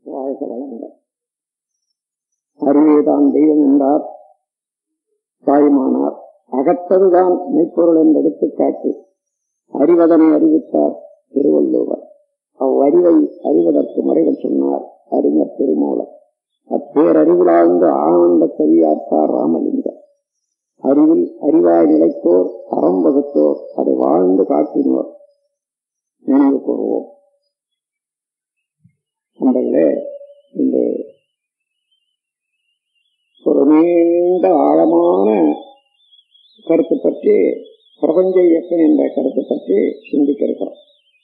வாழ்க வளங்கள் அறிவேதான் தெய்வம் என்றார் தாய்மானார் அகத்ததுதான் மெய்ப்பொருள் என்று எடுத்துக்காட்டி அறிவதனை அறிவித்தார் திருவள்ளுவர் அவ்வறிவை அறிவதற்கு முறைகள் சொன்னார் அறிஞர் திருமூலர் அப்பேரறிவிலாழ்ந்து ஆனந்த கவியாற்றார் ராமலிங்கர் அறிவில் அறிவாய் நிலைத்தோர் அறம் வகுத்தோர் அதை வாழ்ந்து காட்டினோர் நினைவு கூறுவோம் நண்பர்களே இந்த ஒரு நீண்ட ஆழமான கருத்து பற்றி பிரபஞ்ச இயக்கம் என்ற கருத்து பற்றி சிந்திக்க இருக்கிறோம்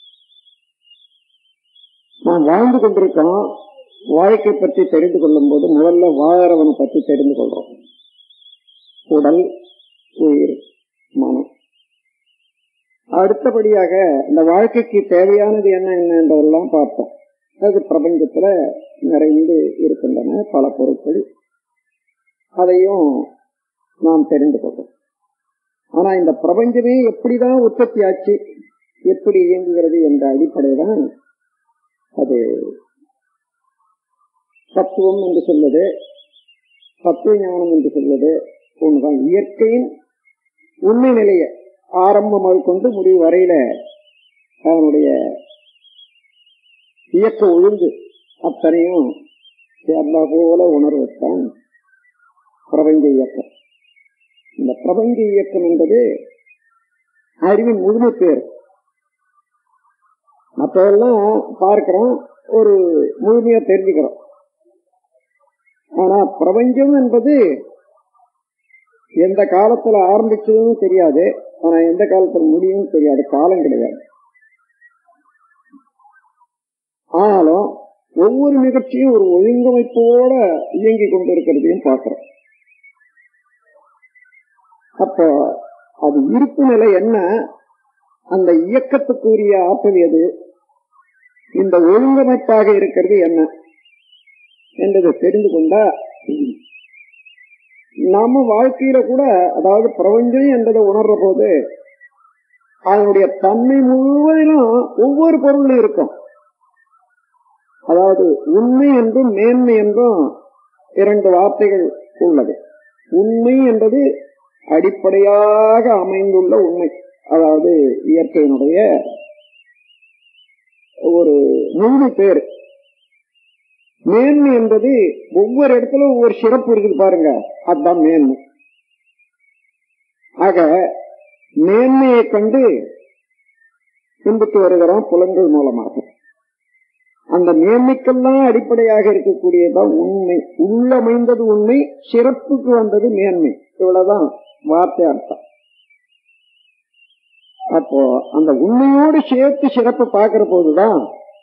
நாம் வாழ்ந்து கொண்டிருக்கோம் வாழ்க்கை பற்றி தெரிந்து கொள்ளும் போது முதல்ல வாழறவனை பற்றி தெரிந்து கொள்றோம் உடல் உயிர் மனம் அடுத்தபடியாக இந்த வாழ்க்கைக்கு தேவையானது என்ன என்னன்றதெல்லாம் பார்ப்போம் அது பிரபஞ்சத்துல நிறைந்து இருக்கின்றன பல பொருட்கள் அதையும் நாம் தெரிந்து கொள்றோம் ஆனா இந்த பிரபஞ்சமே எப்படிதான் உற்பத்தி ஆச்சு எப்படி இயங்குகிறது என்ற அடிப்படைதான் அது தத்துவம் என்று சொல்வது தத்துவ ஞானம் என்று சொல்வது ஒண்ணுதான் இயற்கையின் உண்மை நிலைய ஆரம்பம் முதல் கொண்டு முடிவு வரையில அவனுடைய இயக்க ஒழுங்கு அத்தனையும் சேர்ந்தா போல உணர்வுத்தான் பிரபஞ்ச இயக்கம் இந்த பிரபஞ்ச இயக்கம் என்பது அறிவின் முழுமை பேர் மற்றதெல்லாம் பார்க்கிறோம் ஒரு முழுமையா தெரிஞ்சுக்கிறோம் ஆனா பிரபஞ்சம் என்பது எந்த காலத்துல ஆரம்பிச்சதும் தெரியாது ஆனா எந்த காலத்துல முடியும் தெரியாது காலம் கிடையாது ஆனாலும் ஒவ்வொரு நிகழ்ச்சியும் ஒரு ஒழுங்கமைப்போட இயங்கி கொண்டிருக்கிறதையும் பார்க்கிறோம் அப்போ அது இருப்பு நிலை என்ன அந்த இயக்கத்துக்குரிய ஆற்றல் எது இந்த ஒழுங்கமைப்பாக இருக்கிறது என்ன என்றதை தெரிந்து கொண்டா நாம வாழ்க்கையில கூட அதாவது பிரபஞ்சம் என்றதை உணர்ற போது அதனுடைய தன்மை முழுவதிலும் ஒவ்வொரு பொருளும் இருக்கும் அதாவது உண்மை என்றும் மேன்மை என்றும் இரண்டு வார்த்தைகள் உள்ளது உண்மை என்பது அடிப்படையாக அமைந்துள்ள உண்மை அதாவது இயற்கையினுடைய ஒரு முழுமை பேர் மேன்மை என்பது ஒவ்வொரு இடத்துல ஒவ்வொரு சிறப்பு இருக்குது பாருங்க அதுதான் மேன்மை ஆக மேன்மையை கண்டு சிந்தித்து வருகிறோம் புலன்கள் மூலமாக அந்த மேன்மைக்கெல்லாம் அடிப்படையாக இருக்கக்கூடியதான் உண்மை உள்ளமைந்தது உண்மை சிறப்புக்கு வந்தது மேன்மை இவ்வளவுதான் வார்த்தை அர்த்தம் அப்போ அந்த உண்மையோடு சேர்த்து சிறப்பு பார்க்கிற போதுதான்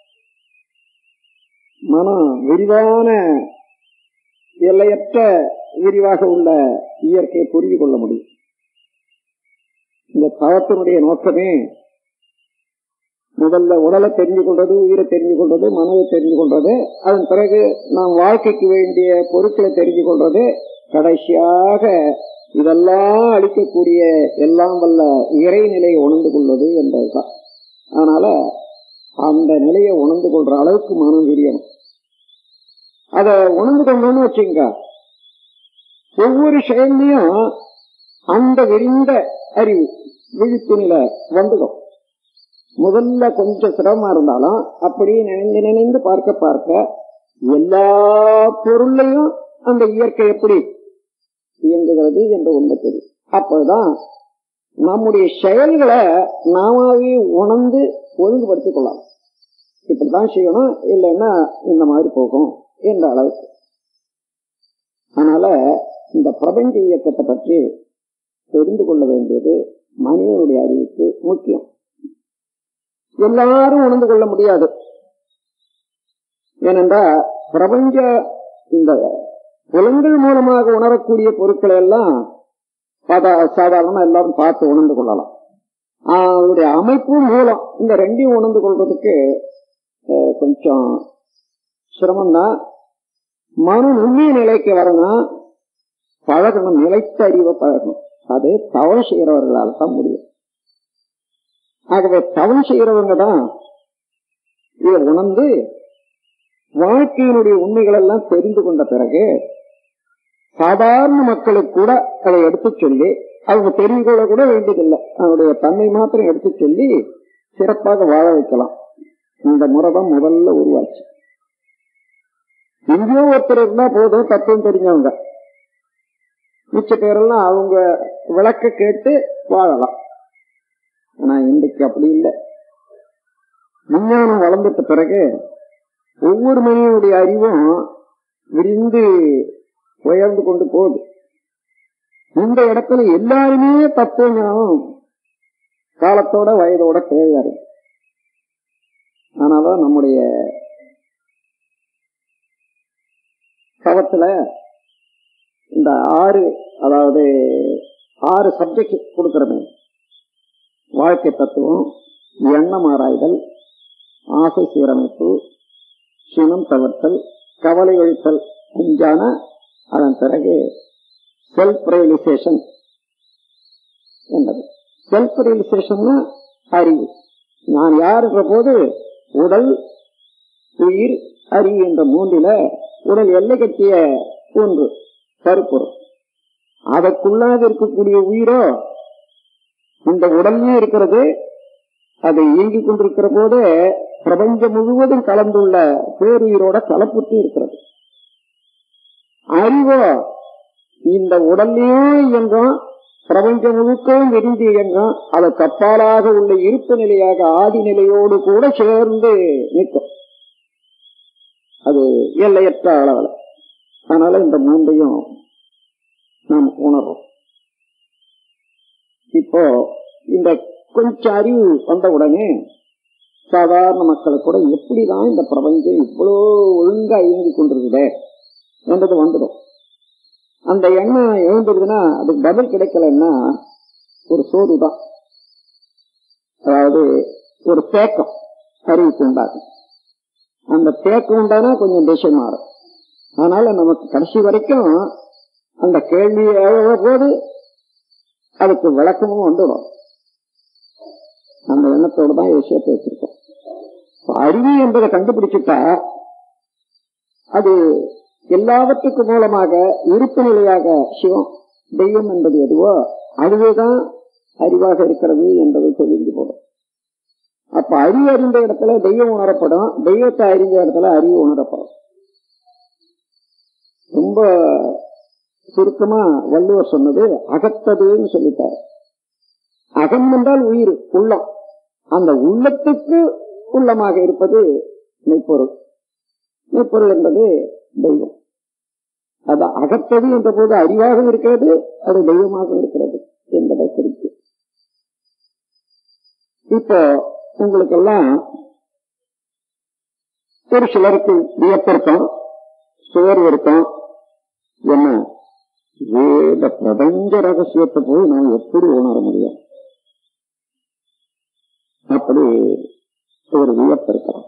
மனம் விரிவான எல்லையற்ற விரிவாக உள்ள இயற்கையை புரிந்து கொள்ள முடியும் இந்த தவத்தினுடைய நோக்கமே முதல்ல உடலை தெரிஞ்சு கொள்றது உயிரை தெரிஞ்சு கொள்றது மனதை தெரிஞ்சு கொள்றது அதன் பிறகு நாம் வாழ்க்கைக்கு வேண்டிய பொருட்களை தெரிஞ்சு கொள்றது கடைசியாக இதெல்லாம் அளிக்கக்கூடிய எல்லாம் வல்ல இறைநிலையை உணர்ந்து கொள்வது என்பதுதான் அதனால அந்த நிலையை உணர்ந்து கொள்ற அளவுக்கு மனம் விரியணும் அத உணர்ந்து கொள்ளணும்னு வச்சுங்க ஒவ்வொரு செயல்லையும் அந்த விரிந்த அறிவு விழிப்பு நிலை வந்துடும் முதல்ல கொஞ்சம் சிரமமா இருந்தாலும் அப்படியே நினைந்து நினைந்து பார்க்க பார்க்க எல்லா பொருளையும் அந்த இயற்கை எப்படி இயங்குகிறது என்ற உண்மை தெரியும் அப்பதான் நம்முடைய செயல்களை நாமாவே உணர்ந்து ஒழுங்குபடுத்திக் கொள்ளலாம் இப்படிதான் செய்யணும் இல்லைன்னா இந்த மாதிரி போகும் என்ற அளவுக்கு அதனால இந்த பிரபஞ்ச இயக்கத்தை பற்றி தெரிந்து கொள்ள வேண்டியது மனிதனுடைய அறிவுக்கு முக்கியம் எல்லாரும் உணர்ந்து கொள்ள முடியாது ஏனென்றால் பிரபஞ்ச இந்த புலன்கள் மூலமாக உணரக்கூடிய பொருட்களை எல்லாம் சாதாரணமா எல்லாரும் பார்த்து உணர்ந்து கொள்ளலாம் அதனுடைய அமைப்பு மூலம் இந்த ரெண்டையும் உணர்ந்து கொள்றதுக்கு கொஞ்சம் சிரமம்தான் மனு நுண்ணிய நிலைக்கு வரணும் பழகணும் நிலைத்த அறிவை பழகணும் அது தவறு செய்யறவர்களால் தான் முடியும் ஆகவே தவறு செய்யறவங்க தான் இதை உணர்ந்து வாழ்க்கையினுடைய உண்மைகள் எல்லாம் தெரிந்து கொண்ட பிறகு சாதாரண மக்களுக்கு கூட அதை எடுத்து சொல்லி அவங்க தெரிந்து கொள்ள கூட வேண்டியதில்லை அவனுடைய தன்மை மாத்திரம் எடுத்து சொல்லி சிறப்பாக வாழ வைக்கலாம் இந்த முறை தான் முதல்ல உருவாச்சு எங்கேயோ ஒருத்தர் இருந்தா போதும் தத்துவம் தெரிஞ்சவங்க மிச்ச பேரெல்லாம் அவங்க விளக்க கேட்டு வாழலாம் ஆனா இன்றைக்கு அப்படி இல்லை விஞ்ஞானம் வளர்ந்துட்ட பிறகு ஒவ்வொரு மனிதனுடைய அறிவும் விரிந்து உயர்ந்து கொண்டு போகுது இந்த இடத்துல எல்லாருமே தத்துவ ஞானம் காலத்தோட வயதோட தேவையாரு ஆனாலும் நம்முடைய தவத்துல இந்த ஆறு அதாவது ஆறு சப்ஜெக்ட் கொடுக்கறமே வாழ்க்கை தத்துவம் எண்ணம் ஆராய்தல் ஆசை சீரமைப்பு சினம் தவிர்த்தல் கவலை ஒழித்தல் அஞ்சான அதன் பிறகு செல்ஃப் ரியலைசேஷன் என்பது செல்ஃப் ரியலைசேஷன் அறிவு நான் யாருன்ற போது உடல் உயிர் அறிவு என்ற மூன்றில உடல் எல்லை கட்டிய ஒன்று கருப்பொருள் அதற்குள்ளாக இருக்கக்கூடிய உயிரோ இந்த உடல்லே இருக்கிறது அதை இயங்கிக் கொண்டிருக்கிற போது பிரபஞ்சம் முழுவதும் கலந்துள்ள பேருயிரோட கலப்புற்று இருக்கிறது அறிவோ இந்த உடல்லையும் இயங்கும் பிரபஞ்சம் முழுக்கவும் விரிந்து இயங்கும் அதற்கு அப்பாலாக உள்ள இருப்பு நிலையாக ஆதி நிலையோடு கூட சேர்ந்து நிற்கும் அது எல்லையற்ற அளவில் அதனால இந்த மூன்றையும் நாம் உணர்றோம் இப்போ இந்த கொஞ்சம் அறிவு வந்த உடனே சாதாரண மக்களுக்கு கூட எப்படிதான் இந்த பிரபஞ்சம் இவ்வளோ ஒழுங்கா இயங்கி கொண்டிருக்குதே என்றது வந்துடும் அந்த எண்ணம் எழுந்துருதுன்னா அதுக்கு பதில் கிடைக்கலன்னா ஒரு சோறு தான் அதாவது ஒரு தேக்கம் அறிவுக்கு உண்டாகும் அந்த தேக்கம் உண்டானா கொஞ்சம் திசை மாறும் அதனால நமக்கு கடைசி வரைக்கும் அந்த கேள்வி எழ போது அதுக்கு விளக்கமும் வந்துடும் அந்த எண்ணத்தோடு தான் விஷயத்தை வச்சிருக்கோம் அறிவு என்பதை கண்டுபிடிச்சிட்டா அது எல்லாவற்றுக்கு மூலமாக இருப்பு நிலையாக சிவம் தெய்வம் என்பது எதுவோ அதுவேதான் அறிவாக இருக்கிறது என்பதை தெரிந்து போடும் அப்ப அறிவு அறிந்த இடத்துல தெய்வம் உணரப்படும் தெய்வத்தை அறிஞ்ச இடத்துல அறிவு உணரப்படும் ரொம்ப சுருக்கமா வள்ளுவர் சொன்னது அகத்ததுன்னு சொல்லிட்டார் அகம் என்றால் உயிர் உள்ளம் அந்த உள்ளத்துக்கு உள்ளமாக இருப்பது மெய்ப்பொருள் மெய்ப்பொருள் என்பது தெய்வம் அது அகத்தது என்ற போது அறிவாக இருக்கிறது அது தெய்வமாக இருக்கிறது என்பதை குறித்து இப்போ உங்களுக்கெல்லாம் ஒரு சிலருக்கு வியப்பிருக்கும் சோர்வு இருக்கும் என்ன இந்த பிரபஞ்ச ரகசியத்தை போய் நான் எப்படி உணர முடியும் அப்படி ஒரு வியப்பு இருக்கிறோம்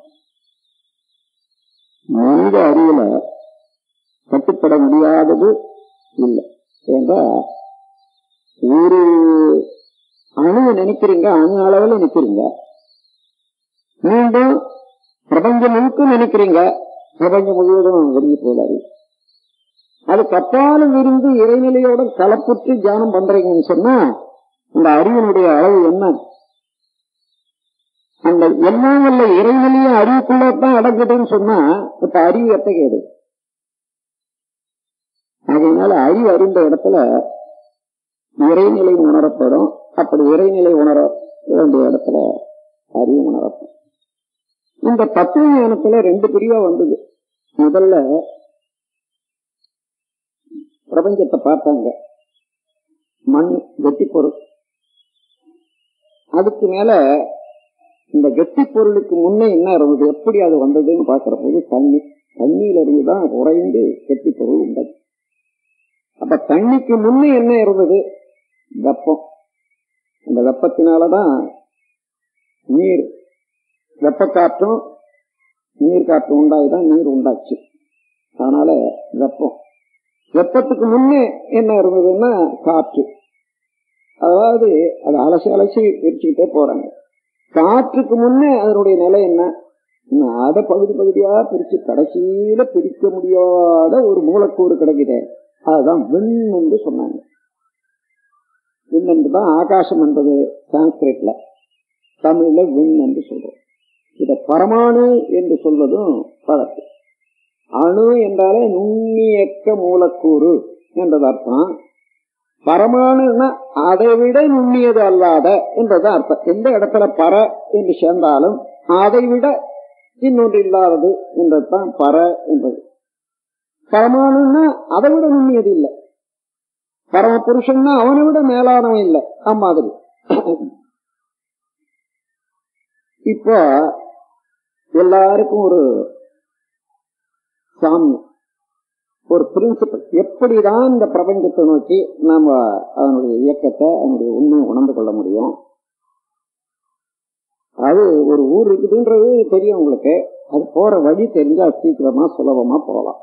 மனித அறிவுல கட்டுப்பட முடியாதது இல்லை ஏன்னா ஒரு அணுவை நினைக்கிறீங்க அணு அளவில் நினைக்கிறீங்க மீண்டும் பிரபஞ்சம் முழுக்க நினைக்கிறீங்க பிரபஞ்சம் முழுவதும் விரும்பி போதாது அதுக்கு அப்பாலும் விருந்து இறைநிலையோட கலப்புற்று தியானம் பண்றீங்கன்னு சொன்னா இந்த அறிவினுடைய அளவு என்ன அந்த எல்லாம் வல்ல இறைநிலையும் அறிவுக்குள்ளதான் அடங்குதுன்னு சொன்னா இப்ப அறிவு எத்தகையது அதனால அறிவு அறிந்த இடத்துல இறைநிலை உணரப்படும் அப்படி இறைநிலை உணர வேண்டிய இடத்துல அறிவு உணரப்படும் இந்த தத்துவ ஞானத்துல ரெண்டு பிரிவா வந்தது முதல்ல பிரபஞ்சத்தை பார்த்தாங்க மண் கெட்டி பொருள் அதுக்கு மேல இந்த கெட்டி பொருளுக்கு முன்னே என்ன இருந்தது எப்படி அது வந்ததுன்னு பாக்குற போது தண்ணி தண்ணியில இருந்துதான் உறைந்து கெட்டி பொருள் உண்டது அப்ப தண்ணிக்கு முன்னே என்ன இருந்தது வெப்பம் அந்த வெப்பத்தினாலதான் நீர் வெப்ப காற்றும் நீர் காற்று உண்டாயிதான் நீர் உண்டாச்சு அதனால வெப்பம் வெப்பத்துக்கு முன்னே என்ன இருந்ததுன்னா காற்று அதாவது அது அலசி அலசி விரிச்சுக்கிட்டே போறாங்க காற்றுக்கு முன்னே அதனுடைய நிலை என்ன அதை பகுதி பகுதியா பிரிச்சு கடைசியில பிரிக்க முடியாத ஒரு மூலக்கூறு கிடைக்குது அதுதான் விண் என்று சொன்னாங்க விண் என்று தான் ஆகாசம் என்பது சான்ஸ்கிரிட்ல தமிழ்ல விண் என்று சொல்றோம் இத பரமாணு என்று சொல்வதும் வழக்கு அணு என்றாலே நுண்ணியக்க மூலக்கூறு என்றது அர்த்தம் பரமாணுன்னா அதை விட நுண்ணியது அல்லாத என்றது அர்த்தம் எந்த இடத்துல பர என்று சேர்ந்தாலும் அதை விட இன்னொன்று இல்லாதது என்றதுதான் பர என்பது பரமாணுன்னா அதை விட நுண்ணியது இல்லை பரம புருஷன்னா அவனை விட மேலானவன் இல்லை அம்மாதிரி இப்போ எல்லாருக்கும் ஒரு சாமியம் ஒரு பிரின்சிபல் எப்படிதான் இந்த பிரபஞ்சத்தை நோக்கி நாம அதனுடைய இயக்கத்தை அதனுடைய உண்மையை உணர்ந்து கொள்ள முடியும் அது ஒரு ஊர் இருக்குதுன்றது தெரியும் உங்களுக்கு அது போற வழி தெரிஞ்சா சீக்கிரமா சுலபமா போகலாம்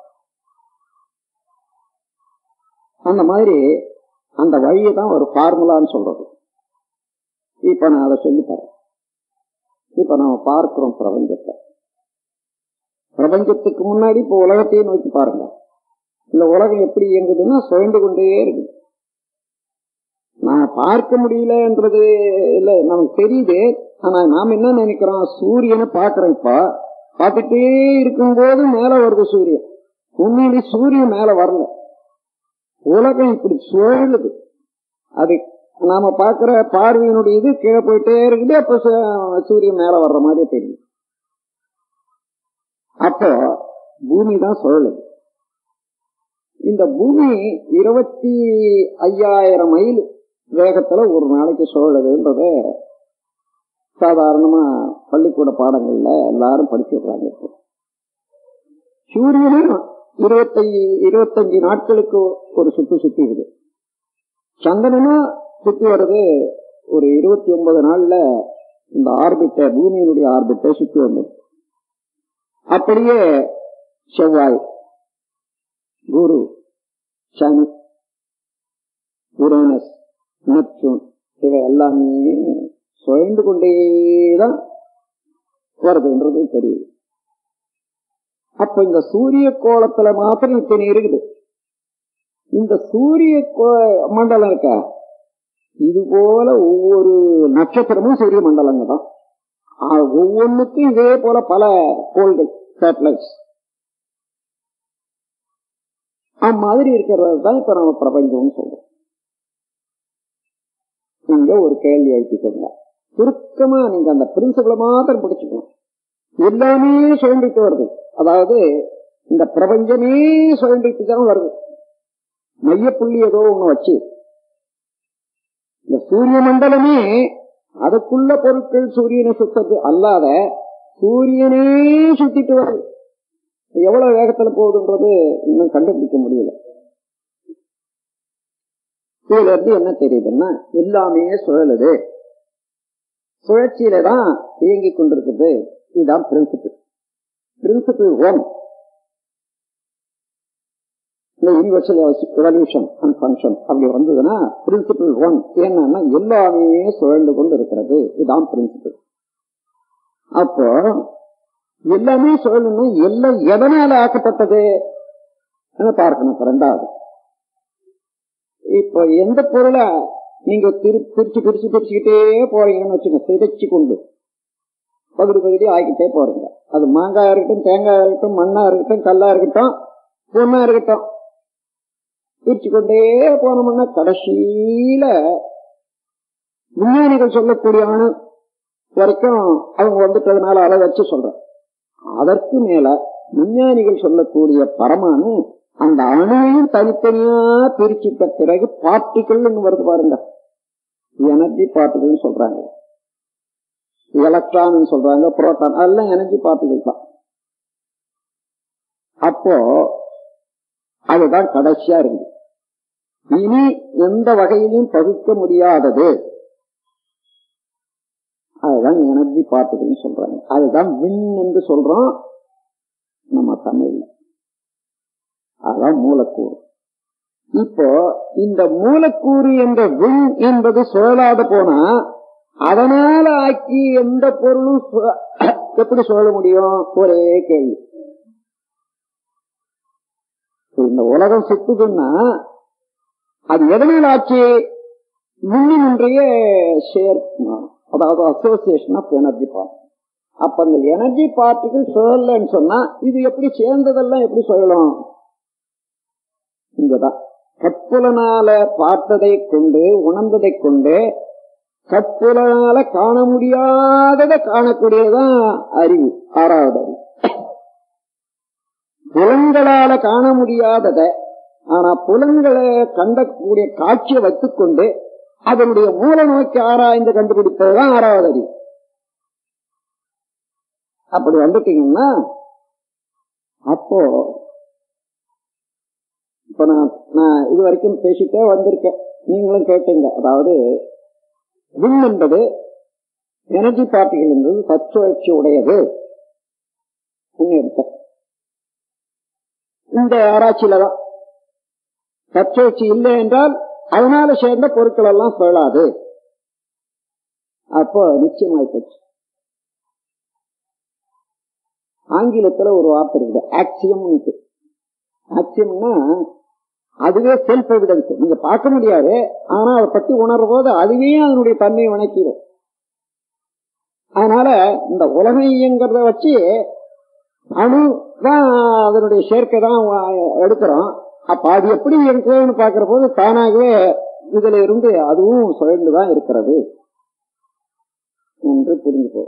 அந்த மாதிரி அந்த வழியை தான் ஒரு ஃபார்முலான்னு சொல்றது இப்ப நான் அதை சொல்லித்தரேன் இப்ப நம்ம பார்க்கிறோம் பிரபஞ்சத்தை பிரபஞ்சத்துக்கு முன்னாடி இப்ப உலகத்தையே நோக்கி பாருங்க இந்த உலகம் எப்படி இயங்குதுன்னா சுழண்டு கொண்டே இருக்குது நான் பார்க்க முடியலன்றது இல்ல நமக்கு தெரியுது ஆனா நாம் என்ன நினைக்கிறோம் சூரியனை பாக்குறோம் இப்ப பார்த்துட்டே இருக்கும்போது மேல வருது சூரியன் உண்மையிலே சூரியன் மேல வரல உலகம் இப்படி சுழலுது அது நாம பாக்குற பார்வையினுடைய இது கீழே போயிட்டே இருக்குது அப்ப சூரியன் மேல வர்ற மாதிரி தெரியும் அப்போ பூமி தான் சுழலுது இந்த பூமி இருபத்தி ஐயாயிரம் மைல் வேகத்துல ஒரு நாளைக்கு சுழலுதுன்றத சாதாரணமா பள்ளிக்கூட பாடங்கள்ல எல்லாரும் படிச்சுடுறாங்க இப்போ சூரியனும் இருபத்தி இருபத்தஞ்சு நாட்களுக்கு ஒரு சுத்து சுத்திடுது சந்திரனும் சுத்தி வர்றது ஒரு இருபத்தி ஒன்பது நாள்ல இந்த ஆர்பிட்ட பூமியினுடைய ஆர்பிட்டை சுத்தி வந்தது அப்படியே செவ்வாய் குரு சனி யுரேனஸ் நெப்சூன் இவை எல்லாமே சுழண்டு கொண்டேதான் வருதுன்றது தெரியுது அப்ப இந்த சூரிய கோலத்துல மாத்திரம் இத்தனை இருக்குது இந்த சூரிய மண்டலம் இருக்க இது போல ஒவ்வொரு நட்சத்திரமும் சூரிய மண்டலங்க தான் ஒவ்வொன்றுக்கும் இதே போல பல கோள்கள் சேட்டலைட்ஸ் அம்மாதிரி இருக்கிறது தான் இப்ப நம்ம பிரபஞ்சம்னு சொல்றோம் நீங்க ஒரு கேள்வி எழுப்பிக்கோங்க சுருக்கமா நீங்க அந்த பிரின்சிபலை மாத்திரம் பிடிச்சுக்கணும் எல்லாமே சுழண்டிட்டு வருது அதாவது இந்த பிரபஞ்சமே சுழண்டிட்டு தான் வருது மையப்புள்ளி ஏதோ ஒண்ணு வச்சு இந்த சூரிய மண்டலமே அதுக்குள்ள பொருட்கள் சூரியனை சுத்தது அல்லாத சூரியனே சுத்திட்டு வருது எவ்வளவு வேகத்துல போகுதுன்றது இன்னும் கண்டுபிடிக்க முடியல இதுல இருந்து என்ன தெரியுதுன்னா எல்லாமே சுழலுது சுழற்சியில தான் இயங்கிக் கொண்டிருக்குது இதுதான் பிரின்சிபிள் பிரின்சிபிள் ஒன் இந்த யூனிவர்சல் ரெவல்யூஷன் அண்ட் ஃபங்க்ஷன் அப்படி வந்ததுன்னா பிரின்சிபிள் ஒன் என்னன்னா எல்லாமே சுழந்து கொண்டு இருக்கிறது இதுதான் பிரின்சிபிள் அப்போ எல்லாமே சொல்லணும் எல்லாம் எதனால ஆக்கப்பட்டது பார்க்கணும் ரெண்டாவது இப்ப எந்த பொருளை நீங்க பிரிச்சு பிரிச்சு பிரிச்சுக்கிட்டே போறீங்கன்னு வச்சுங்க சிதைச்சு கொண்டு பகுதி பகுதி ஆக்கிட்டே போறீங்க அது மாங்காயா இருக்கட்டும் தேங்காயா இருக்கட்டும் மண்ணா இருக்கட்டும் கல்லா இருக்கட்டும் பொண்ணா இருக்கட்டும் பிரிச்சு கொண்டே போனோம்னா கடைசியில விஞ்ஞானிகள் சொல்லக்கூடிய அணு வரைக்கும் அவங்க வந்துட்டதுனால அதை வச்சு சொல்றேன் அதற்கு மேல விஞ்ஞானிகள் சொல்லக்கூடிய பரமானு அந்த அணுவையும் தனித்தனியா பிரிச்சுட்ட பிறகு பார்ட்டிகள் வருது பாருங்க எனர்ஜி பார்ட்டிகள் சொல்றாங்க எலக்ட்ரான் சொல்றாங்க புரோட்டான் அதெல்லாம் எனர்ஜி பார்ட்டிகள் தான் அப்போ அதுதான் கடைசியா இருக்கு இனி எந்த வகையிலும் பகுக்க முடியாதது அதுதான் எனர்ஜி பார்ட்டிகள் சொல்றாங்க அதுதான் விண் என்று சொல்றோம் நம்ம தமிழ்ல அதுதான் மூலக்கூறு இப்போ இந்த மூலக்கூறு என்ற விண் என்பது சுழலாத போனா அதனால ஆக்கி எந்த பொருளும் எப்படி சொல்ல முடியும் ஒரே கேள்வி இந்த உலகம் சுத்துதுன்னா அது எதனால் ஆச்சு முன்னின்றைய ஷேர் அதாவது அசோசியேஷன் ஆஃப் எனர்ஜி பார்ட் அப்ப அந்த எனர்ஜி பார்ட்டிகள் சொல்லலன்னு சொன்னா இது எப்படி சேர்ந்ததெல்லாம் எப்படி சொல்லலாம் இங்கதான் கற்புலனால பார்த்ததை கொண்டு உணர்ந்ததை கொண்டு கற்புலனால காண முடியாததை காணக்கூடியதான் அறிவு ஆறாவது அறிவு புலன்களால காண முடியாதத ஆனா புலன்களை கண்டக்கூடிய காட்சியை வைத்துக்கொண்டு அதனுடைய மூல நோக்கி ஆராய்ந்து கண்டுபிடிப்பதுதான் ஆறாவது அறிவு அப்படி வந்துட்டீங்கன்னா அப்போ இப்ப நான் நான் இது வரைக்கும் பேசிட்டே வந்திருக்கேன் நீங்களும் கேட்டீங்க அதாவது விண் என்பது எனர்ஜி பார்ட்டிகள் என்பது தச்சுழற்சி உடையது எடுத்தேன் இந்த ஆராய்ச்சியில தான் தச்சுழற்சி இல்லை என்றால் அதனால சேர்ந்த பொருட்கள் எல்லாம் சொல்லாது அப்போ நிச்சயமாய் போச்சு ஆங்கிலத்துல ஒரு வார்த்தை இருக்குது ஆக்சியம் ஆக்சியம்னா அதுவே செல்ஃப் எவிடன்ஸ் நீங்க பார்க்க முடியாது ஆனா அதை பத்தி உணர்ற போது அதுவே அதனுடைய தன்மையை வணக்கிடும் அதனால இந்த உலக இயங்கிறத வச்சு அணு தான் அதனுடைய சேர்க்கை தான் எடுக்கிறோம் அப்ப அது எப்படி இருக்குன்னு பாக்குற போது தானாகவே இதுல இருந்து அதுவும் சுழண்டுதான் இருக்கிறது என்று புரிஞ்சுக்கோ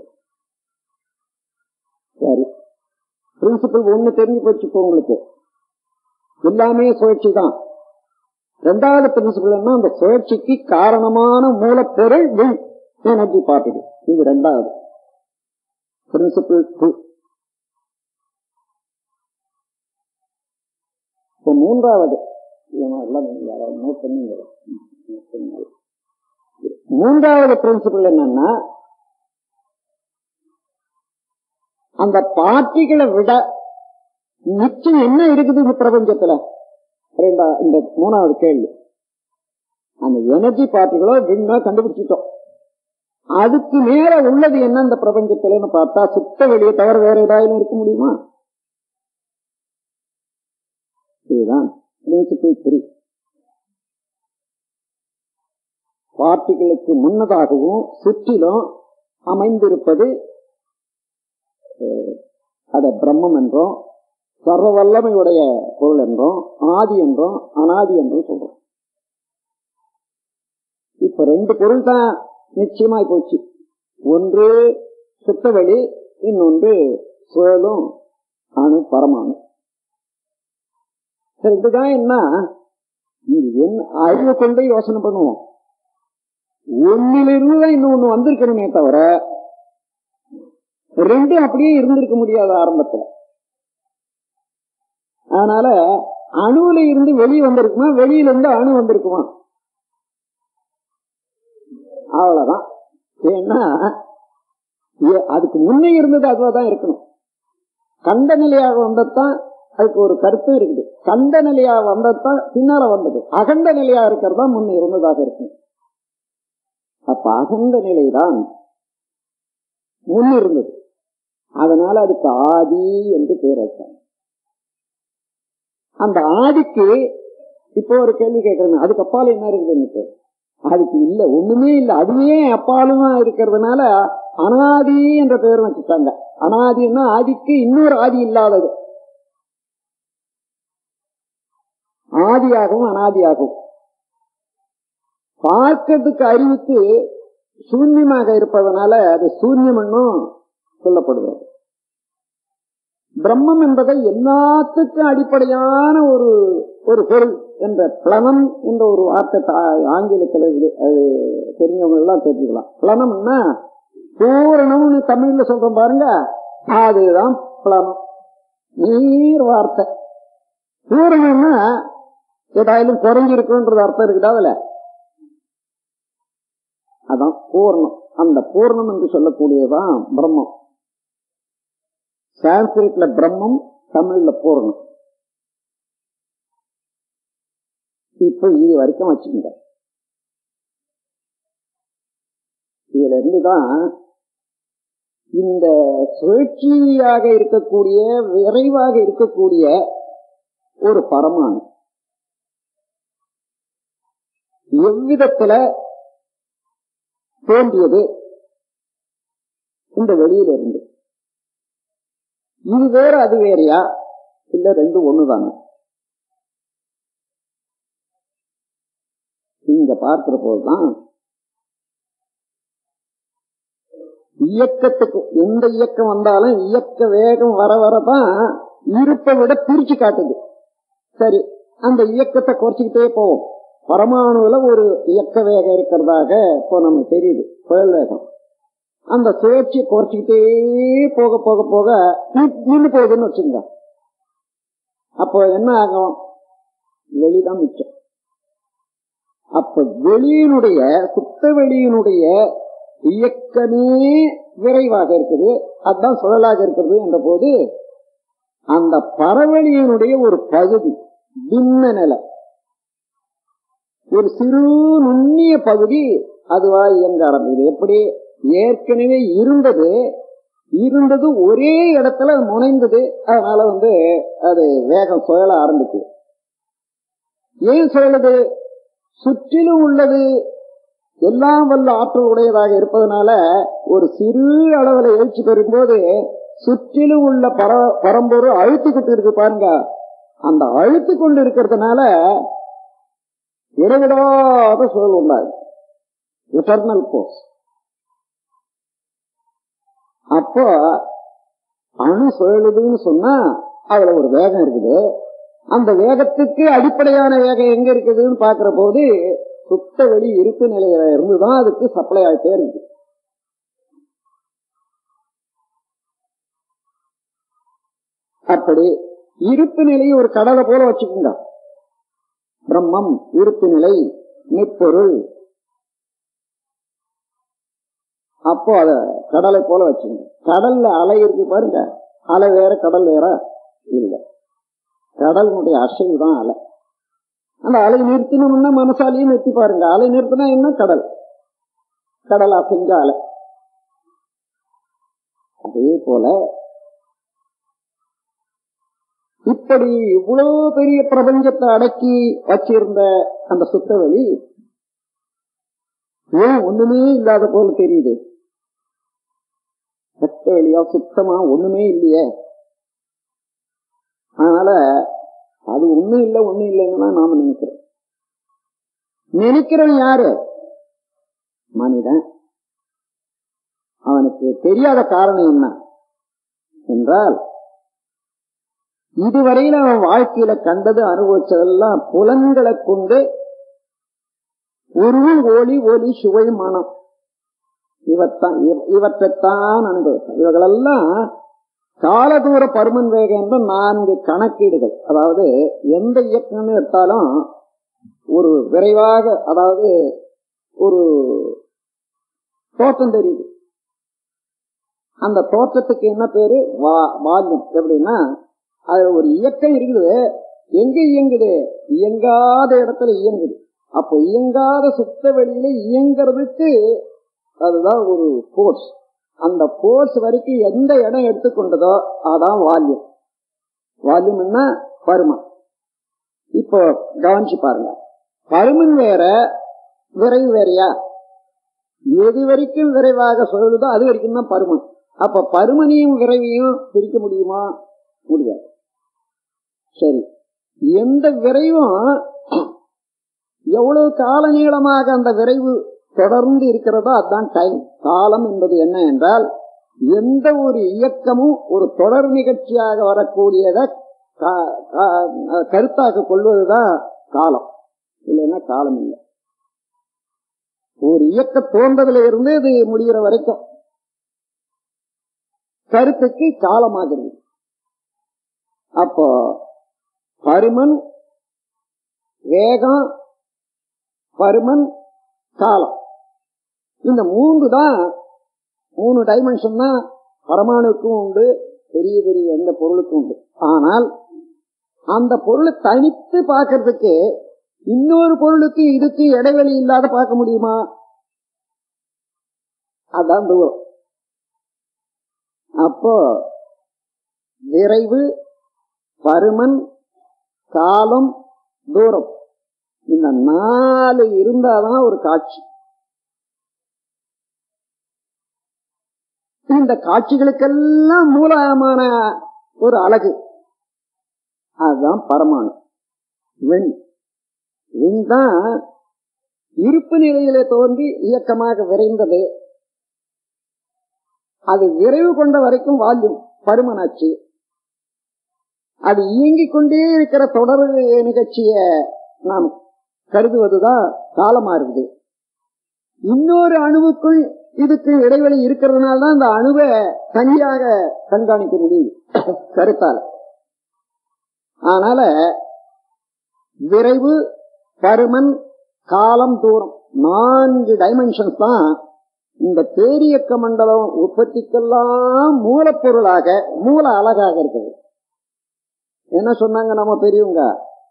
சரி பிரின்சிபல் ஒண்ணு தெரிஞ்சு போச்சுக்கோ உங்களுக்கு எல்லாமே சுழற்சி தான் ரெண்டாவது பிரின்சிபல் என்ன அந்த சுழற்சிக்கு காரணமான மூலப்பொருள் வில் எனர்ஜி பார்ட்டிகள் இது ரெண்டாவது பிரின்சிபல் டூ இப்போ மூன்றாவது நோட் பண்ணி மூன்றாவது பிரின்சிபல் என்னன்னா அந்த பார்ட்டிகளை விட நிச்சயம் என்ன இருக்குது இந்த பிரபஞ்சத்துல இந்த மூணாவது கேள்வி அந்த எனர்ஜி பார்ட்டிகளோ விண்ணோ கண்டுபிடிச்சிட்டோம் அதுக்கு மேல உள்ளது என்ன இந்த பிரபஞ்சத்துலன்னு பார்த்தா சுத்த வெளியே தவிர வேற ஏதாவது இருக்க முடியுமா இதுதான் பிரின்சிபிள் த்ரீ பார்ட்டிகளுக்கு முன்னதாகவும் சுற்றிலும் அமைந்திருப்பது அத பிரம்மம் என்றோம் சர்வ வல்லமையுடைய பொருள் என்றோம் ஆதி என்றோம் அனாதி என்றும் சொல்றோம் இப்ப ரெண்டு பொருள் தான் நிச்சயமாய் போச்சு ஒன்று சுத்தவெளி இன்னொன்று சுழலும் அணு பரமாணு சரி இதுதான் என்ன என்ன அறிவை கொண்டு யோசனை பண்ணுவோம் ஒன்னிலிருந்து தான் இன்னொன்னு வந்திருக்கணுமே தவிர ரெண்டும் அப்படியே இருந்திருக்க முடியாது ஆரம்பத்துல அதனால அணுவில இருந்து வெளியே வந்திருக்குமா வெளியில இருந்து அணு வந்திருக்குமா அவ்வளவுதான் ஏன்னா அதுக்கு முன்னே இருந்தது அதுவாதான் இருக்கணும் கண்ட நிலையாக வந்ததான் அதுக்கு ஒரு கருத்து இருக்குது கண்ட நிலையா வந்ததான் பின்னால வந்தது அகண்ட நிலையா இருக்கிறதா முன்னே இருந்ததாக இருக்கும் அப்ப அகண்ட நிலைதான் முன் இருந்தது அதனால அதுக்கு ஆதி என்று பேர் வச்சாங்க அந்த ஆதிக்கு இப்போ ஒரு கேள்வி கேட்கறது அதுக்கு அப்பால என்ன இருக்குது எனக்கு அதுக்கு இல்ல ஒண்ணுமே இல்ல அதுவே அப்பாலும் இருக்கிறதுனால அனாதி என்ற பெயர் வச்சுட்டாங்க அனாதின்னா ஆதிக்கு இன்னொரு ஆதி இல்லாதது ஆதியாகவும் அனாதியாகவும் பார்க்கறதுக்கு அறிவுக்கு சூன்யமாக இருப்பதனால அது சூன்யம் என்னும் சொல்லப்படுகிறது பிரம்மம் என்பதை எல்லாத்துக்கும் அடிப்படையான ஒரு ஒரு பொருள் என்ற பிளனம் என்ற ஒரு வார்த்தை ஆங்கிலத்தில் அது தெரிஞ்சவங்க எல்லாம் தெரிஞ்சுக்கலாம் பிளனம்னா பூரணம்னு தமிழ்ல சொல்றோம் பாருங்க அதுதான் பிளனம் நீர் வார்த்தை பூரணம்னா ஏதாயாலும் குறைஞ்சிருக்குன்றது அர்த்தம் இருக்குதா அதுல அதான் பூர்ணம் அந்த பூர்ணம் என்று சொல்லக்கூடியதான் பிரம்மம் சான்ஸ்கிரிட்ல பிரம்மம் தமிழ்ல பூர்ணம் இப்ப இது வரைக்கும் வச்சுக்கோங்க இதுல இருந்துதான் இந்த சுழற்சியாக இருக்கக்கூடிய விரைவாக இருக்கக்கூடிய ஒரு பரமாணு எவ்விதத்துல தோன்றியது இந்த வெளியில இருந்து இது வேற அது வேறையா இல்ல ரெண்டு ஒண்ணுதானே இங்க பார்க்கிற போதுதான் இயக்கத்துக்கு எந்த இயக்கம் வந்தாலும் இயக்க வேகம் வர வரதான் இருப்பை விட பிரிச்சு காட்டுது சரி அந்த இயக்கத்தை குறைச்சிக்கிட்டே போவோம் பரமாணுல ஒரு இயக்க வேகம் இருக்கிறதாக இப்போ நமக்கு தெரியுது புயல் வேகம் அந்த சுழற்சியை குறைச்சிக்கிட்டே போக போக போக நின்று போகுதுன்னு வச்சுங்க அப்போ என்ன ஆகும் வெளிதான் மிச்சம் அப்ப வெளியினுடைய சுத்த வெளியினுடைய இயக்கமே விரைவாக இருக்குது அதுதான் சுழலாக இருக்கிறது என்ற போது அந்த பரவெளியினுடைய ஒரு பகுதி பின்ன நிலை ஒரு சிறு நுண்ணிய பகுதி அதுவா இயங்க ஆரம்பிக்குது எப்படி ஏற்கனவே இருந்தது இருந்தது ஒரே இடத்துல முனைந்தது அதனால வந்து அது வேகம் சுழல ஆரம்பிக்குது ஏன் சுழலுது சுற்றிலும் உள்ளது எல்லாம் வல்ல ஆற்றல் உடையதாக இருப்பதனால ஒரு சிறு அளவுல எழுச்சி பெறும்போது சுற்றிலும் உள்ள பர பரம்பொருள் அழுத்திக்கிட்டு இருக்கு பாருங்க அந்த அழுத்தி கொண்டு இருக்கிறதுனால இடைவிடாத சூழல் உண்டாது இட்டர்னல் போர்ஸ் அப்போ அணு சுழலுதுன்னு சொன்னா அதுல ஒரு வேகம் இருக்குது அந்த வேகத்துக்கு அடிப்படையான வேகம் எங்க இருக்குதுன்னு பாக்குற போது சுத்த வெளி இருப்பு நிலையில இருந்துதான் அதுக்கு சப்ளை ஆகிட்டே இருக்கு அப்படி இருப்பு நிலையை ஒரு கடலை போல வச்சுக்கோங்க பிரம்மம் இருப்பு நிலை மெப்பொருள் அப்போ அத கடலை போல வச்சுக்கோங்க கடல்ல அலை இருக்கு பாருங்க அலை வேற கடல் வேற இல்ல கடலுடைய அசைவு தான் அலை அந்த அலை நிறுத்தணும்னா மனசாலையும் நிறுத்தி பாருங்க அலை நிறுத்தினா என்ன கடல் கடல் அசைஞ்ச அலை அதே போல இப்படி இவ்வளவு பெரிய பிரபஞ்சத்தை அடக்கி வச்சிருந்த அந்த சுத்தவெளி ஏன் ஒண்ணுமே இல்லாத போல தெரியுது சுத்த வெளியா சுத்தமா ஒண்ணுமே இல்லையே அதனால அது ஒண்ணும் இல்லை ஒண்ணும் இல்லைன்னு தான் நாம நினைக்கிறோம் நினைக்கிறவன் யாரு மனிதன் அவனுக்கு தெரியாத காரணம் என்ன என்றால் இதுவரையில் அவன் வாழ்க்கையில கண்டது அனுபவிச்சதெல்லாம் புலன்களை கொண்டு உருவம் ஒளி ஒளி சுவை மனம் இவத்தான் இவற்றைத்தான் அனுபவித்தான் இவர்களெல்லாம் காலதூர பருமன் வேகம் என்ற நான்கு கணக்கீடுகள் அதாவது எந்த இயக்கம்னு எடுத்தாலும் ஒரு விரைவாக அதாவது ஒரு தோற்றம் தெரியுது அந்த தோற்றத்துக்கு என்ன பேரு வால்யம் எப்படின்னா அதுல ஒரு இயக்கம் இருக்குது எங்க இயங்குது இயங்காத இடத்துல இயங்குது அப்போ இயங்காத சுத்த வெளியில இயங்குறதுக்கு அதுதான் ஒரு போர்ஸ் அந்த போர்ஸ் வரைக்கும் எந்த இடம் எடுத்துக்கொண்டதோ அதான் வால்யூம் வால்யூம் என்ன பருமன் இப்போ கவனிச்சு பாருங்க பருமன் வேற விரைவு வேறையா எது வரைக்கும் விரைவாக சொல்லுதோ அது வரைக்கும் தான் பருமன் அப்ப பருமனையும் விரைவையும் பிரிக்க முடியுமா முடியாது சரி எந்த விரைவும் எவ்வளவு கால நீளமாக அந்த விரைவு தொடர்ந்து இருக்கிறதோ அதுதான் டைம் காலம் என்பது என்ன என்றால் எந்த ஒரு இயக்கமும் ஒரு தொடர் நிகழ்ச்சியாக வரக்கூடியதை கருத்தாக கொள்வதுதான் காலம் இல்லைன்னா காலம் இல்லை ஒரு இயக்க தோன்றதுல இருந்து இது முடிகிற வரைக்கும் கருத்துக்கு காலமாகிறது அப்போ பருமன் வேகம் பருமன் காலம் இந்த மூன்று தான் மூணு டைமென்ஷன் தான் பரமாணுக்கும் உண்டு பெரிய பெரிய எந்த பொருளுக்கும் உண்டு ஆனால் அந்த பொருளை தனித்து பார்க்கறதுக்கு இன்னொரு பொருளுக்கு இதுக்கு இடைவெளி இல்லாத பார்க்க முடியுமா அதான் தூரம் அப்போ விரைவு பருமன் காலம் தூரம் இந்த நாலு இருந்தாதான் ஒரு காட்சி இந்த காட்சிகளுக்கெல்லாம் மூலமான ஒரு அழகு அதுதான் பரமானு விண் விண் தான் இருப்பு நிலையிலே தோன்றி இயக்கமாக விரைந்தது அது விரைவு கொண்ட வரைக்கும் வால்யூம் பருமனாச்சு அது இயங்கிக் கொண்டே இருக்கிற தொடர் நிகழ்ச்சிய நாம் கருதுவதுதான் காலமா இருக்குது இன்னொரு அணுவுக்குள் இதுக்கு இடைவெளி இருக்கிறதுனால தான் இந்த அணுவை தனியாக கண்காணிக்க முடியும் கருத்தால அதனால விரைவு பருமன் காலம் தூரம் நான்கு டைமென்ஷன்ஸ் தான் இந்த பேரியக்க மண்டலம் உற்பத்திக்கெல்லாம் மூலப்பொருளாக மூல அழகாக இருக்குது என்ன சொன்னாங்க நம்ம பெரியவங்க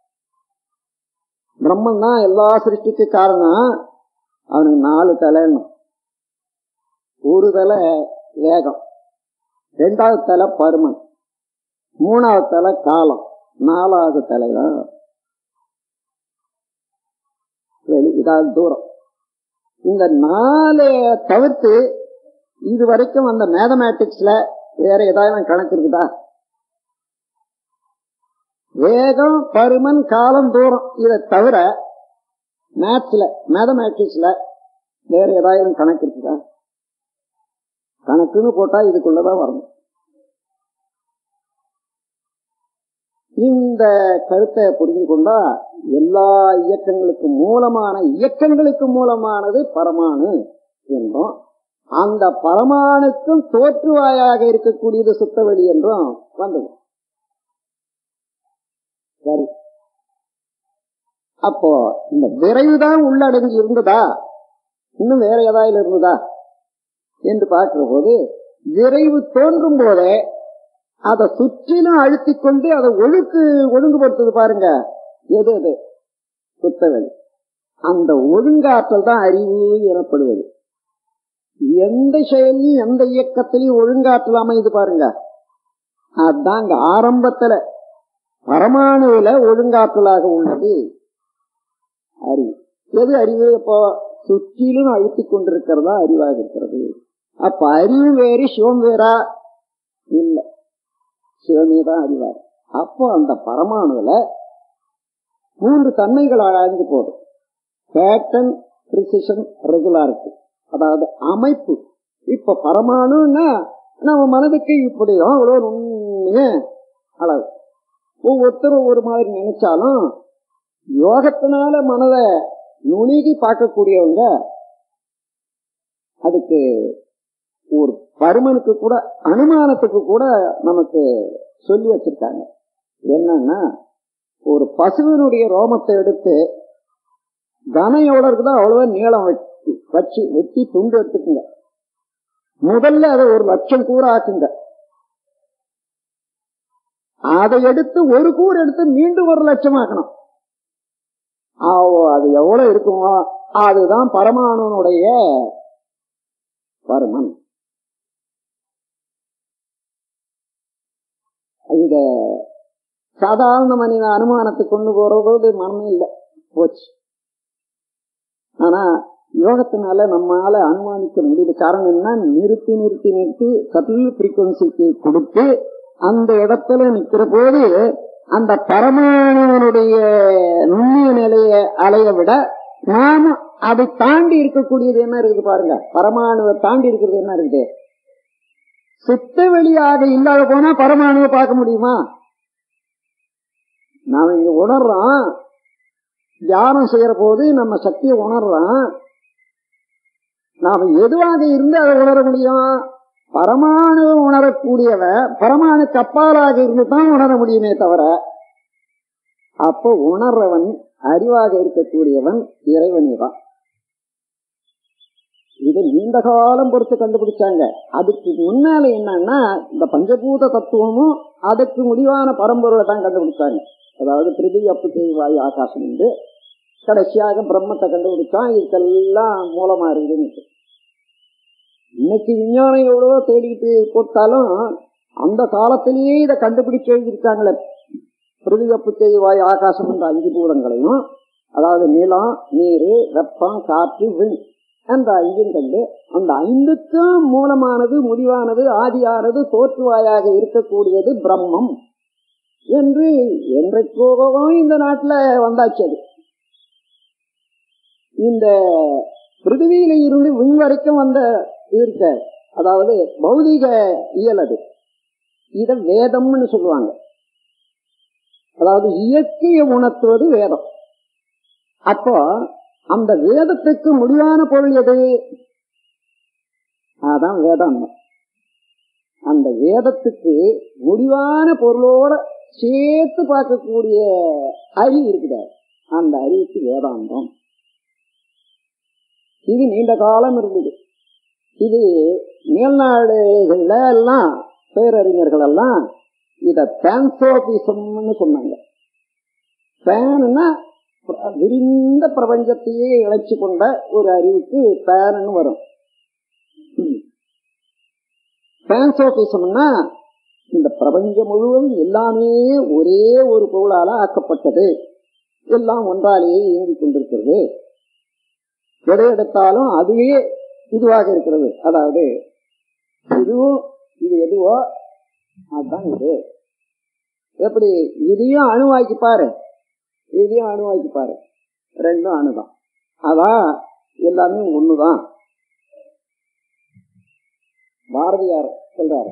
பிரம்மன் தான் எல்லா சிருஷ்டிக்கு காரணம் அவனுக்கு நாலு தலைன்னு ஒரு தலை வேகம் ரெண்டாவது தலை பருமன் மூணாவது தலை காலம் நாலாவது தலை தான் இதாவது தூரம் இந்த நாலு தவிர்த்து இது வரைக்கும் அந்த மேதமேட்டிக்ஸ்ல வேற ஏதாவது கணக்கு இருக்குதா வேகம் பருமன் காலம் தூரம் இதை தவிர மேத்ஸ்ல மேதமேட்டிக்ஸ்ல வேற ஏதாவது கணக்கு இருக்குதா கணக்குன்னு போட்டா இதுக்குள்ளதான் வரணும் இந்த கருத்தை புரிந்து கொண்டா எல்லா இயக்கங்களுக்கு மூலமான இயக்கங்களுக்கு மூலமானது பரமானு என்றும் அந்த பரமானுக்கும் தோற்றுவாயாக இருக்கக்கூடியது சுத்தவெளி என்றும் வந்தது சரி அப்போ இந்த விரைவுதான் உள்ளடங்கி இருந்ததா இன்னும் வேற ஏதாவது இருந்ததா என்று பார்க்கிற போது விரைவு தோன்றும் போதே அதை சுற்றிலும் அழுத்தி கொண்டு அதை ஒழுக்கு ஒழுங்குபடுத்துது பாருங்க எது எது சுத்தவெளி அந்த ஒழுங்காற்றல் தான் அறிவு எனப்படுவது எந்த செயலையும் எந்த இயக்கத்திலையும் ஒழுங்காற்றல் அமைது பாருங்க அதுதான் அங்க ஆரம்பத்துல பரமாணுல ஒழுங்காற்றலாக உள்ளது அறிவு எது அறிவு இப்போ சுற்றிலும் அழுத்தி கொண்டிருக்கிறதா அறிவாக இருக்கிறது அப்ப அறிவு வேறு சிவம் வேறா இல்லை சிவமே தான் அறிவார் அப்போ அந்த பரமாணுல மூன்று தன்மைகள் அழிஞ்சு போதும் பேட்டன் பிரிசிஷன் ரெகுலாரிட்டி அதாவது அமைப்பு இப்ப பரமாணுன்னா நம்ம மனதுக்கு இப்படியும் அவ்வளவு நுண்ணிய அளவு ஒவ்வொருத்தரும் ஒரு மாதிரி நினைச்சாலும் யோகத்தினால மனதை நுணுகி பார்க்கக்கூடியவங்க அதுக்கு ஒரு பருமனுக்கு கூட அனுமானத்துக்கு கூட நமக்கு சொல்லி வச்சிருக்காங்க என்னன்னா ஒரு பசுவினுடைய ரோமத்தை எடுத்து கனம் எவ்வளவு இருக்குதோ அவ்வளவு நீளம் வச்சு வச்சு வெட்டி துண்டு எடுத்துக்குங்க முதல்ல அதை ஒரு லட்சம் கூற ஆக்குங்க அதை எடுத்து ஒரு கூறு எடுத்து மீண்டும் ஒரு லட்சம் ஆக்கணும் அது எவ்வளவு இருக்குமோ அதுதான் பரமானுடைய பருமன் இத சாதாரண மனித அனுமானத்துக்கு கொண்டு போறது மனமே இல்லை போச்சு ஆனா யோகத்தினால நம்மால அனுமானிக்க முடியுது காரணம் என்ன நிறுத்தி நிறுத்தி நிறுத்தி சட்டில் ஃப்ரீக்குவன்சிக்கு கொடுத்து அந்த இடத்துல நிக்கிற போது அந்த பரமாணுவனுடைய நுண்ணிய நிலைய அலைய விட நாம அதை தாண்டி இருக்கக்கூடியது என்ன இருக்குது பாருங்க பரமாணுவை தாண்டி இருக்கிறது என்ன இருக்குது சுத்த வெளியாக இல்லாத போனா பரமாணுவை பார்க்க முடியுமா நாம இங்க உணர்றோம் தியானம் செய்யற போது நம்ம சக்தியை உணர்றோம் நாம எதுவாக இருந்து அதை உணர முடியும் பரமாணு உணரக்கூடியவன் பரமாணு கப்பாலாக இருந்து தான் உணர முடியுமே தவிர அப்போ உணர்றவன் அறிவாக இருக்கக்கூடியவன் இறைவனே தான் இது நீண்ட காலம் பொறுத்து கண்டுபிடிச்சாங்க அதுக்கு முன்னால என்னன்னா இந்த பஞ்சபூத தத்துவமும் அதுக்கு முடிவான பரம்பொருளை தான் கண்டுபிடிச்சாங்க அதாவது பிரிதி அப்பு வாயு ஆகாசம் என்று கடைசியாக பிரம்மத்தை கண்டுபிடிச்சான் இதுக்கெல்லாம் மூலமா இருக்குதுன்னு இன்னைக்கு விஞ்ஞானம் எவ்வளவோ தேடிட்டு போட்டாலும் அந்த காலத்திலேயே இதை கண்டுபிடிச்சு எழுதியிருக்காங்களே பிரிதிகப்பு தேய்வாய் ஆகாசம் என்ற அஞ்சு பூதங்களையும் அதாவது நிலம் நீர் வெப்பம் காற்று விண் என்ற ஐந்தும் கண்டு அந்த ஐந்துக்கும் மூலமானது முடிவானது ஆதியானது தோற்றுவாயாக இருக்கக்கூடியது பிரம்மம் என்று என்றைக்கோ இந்த நாட்டுல வந்தாச்சு அது இந்த பிருத்திவியில இருந்து விண் வரைக்கும் வந்த இது இருக்க அதாவது பௌதிக இயல் அது இத வேதம்னு சொல்லுவாங்க அதாவது இயற்கையை உணர்த்துவது வேதம் அப்போ அந்த வேதத்துக்கு முடிவான பொருள் எது அதான் வேதாந்தம் அந்த வேதத்துக்கு முடிவான பொருளோட சேர்த்து பார்க்கக்கூடிய அறிவு இருக்குது அந்த அறிவுக்கு வேதாந்தம் இது நீண்ட காலம் இருந்தது இது மேல்நாடுகள்ல எல்லாம் பேரறிஞர்கள் எல்லாம் இத பேன்சோபிசம்னு சொன்னாங்க பேன்னா விரிந்த பிரபஞ்சத்தையே இழைச்சு கொண்ட ஒரு அறிவுக்கு பேனன்னு வரும் பேன்சோபிசம்னா இந்த பிரபஞ்சம் முழுவதும் எல்லாமே ஒரே ஒரு பொருளால ஆக்கப்பட்டது எல்லாம் ஒன்றாலேயே இயங்கிக் கொண்டிருக்கிறது எதை எடுத்தாலும் அதுவே இதுவாக இருக்கிறது அதாவது இதுவும் இது எதுவோ அதுதான் இது எப்படி இதையும் அணுவாக்கி பாரு இதையும் அணுவாக்கி பாரு ரெண்டும் அணுதான் அதான் எல்லாமே ஒண்ணுதான் பாரதியார் சொல்றாரு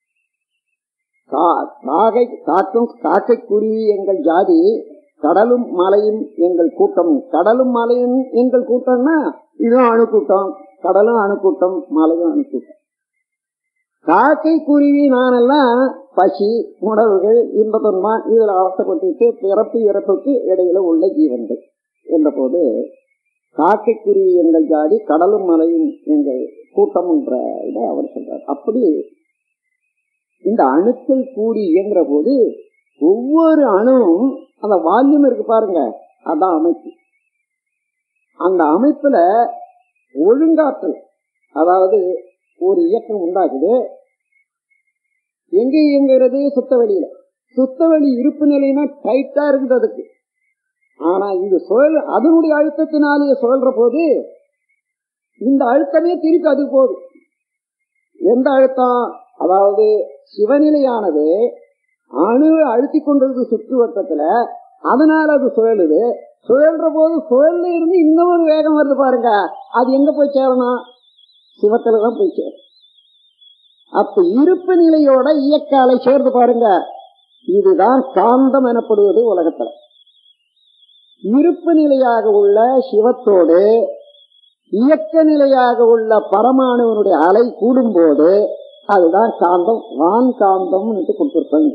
காகை காக்கும் காக்கை குருவி எங்கள் ஜாதி கடலும் மலையும் எங்கள் கூட்டம் கடலும் மலையும் எங்கள் கூட்டம்னா இதுவும் அணுக்கூட்டம் கடலும் அணுக்கூட்டம் மலையும் அணுக்கூட்டம் காக்கை குருவி நானெல்லாம் பசி உணவுகள் இன்பத்தன்மா இதுல அவசப்பட்டு பிறப்பு இறப்புக்கு இடையில உள்ள ஜீவன்கள் என்ற போது காக்கை குருவி எங்கள் ஜாதி கடலும் மலையும் எங்கள் கூட்டம் என்ற இதை அவர் சொல்றார் அப்படி இந்த அணுக்கள் கூடி இயங்குற போது ஒவ்வொரு அணுவும் அந்த வால்யூம் இருக்கு பாருங்க அதான் அமைப்பு அந்த அமைப்புல ஒழுங்காற்றல் அதாவது ஒரு இயக்கம் உண்டாகுது எங்க இயங்குறது சுத்த வெளியில சுத்த வெளி இருப்பு நிலைனா டைட்டா இருக்குது அதுக்கு ஆனா இது சுழல் அதனுடைய அழுத்தத்தினாலேயே சுழல்ற போது இந்த அழுத்தமே திருப்பி அது போகுது எந்த அழுத்தம் அதாவது சிவநிலையானது அணு அழுத்தி கொண்டிருக்கு சுற்றுவட்டத்துல அதனால அது சுழலுது சுழல்ற போது சுழல்ல இருந்து இன்னொரு வேகம் வருது பாருங்க அது எங்க போய் சேரணும் சிவத்துலதான் போய் சேரும் அப்ப இருப்பு நிலையோட இயக்க அலை சேர்ந்து பாருங்க இதுதான் காந்தம் எனப்படுவது உலகத்துல இருப்பு நிலையாக உள்ள சிவத்தோடு இயக்க நிலையாக உள்ள பரமாணுவனுடைய அலை கூடும்போது அதுதான் காந்தம் வான் காந்தம் கொடுத்திருப்பாங்க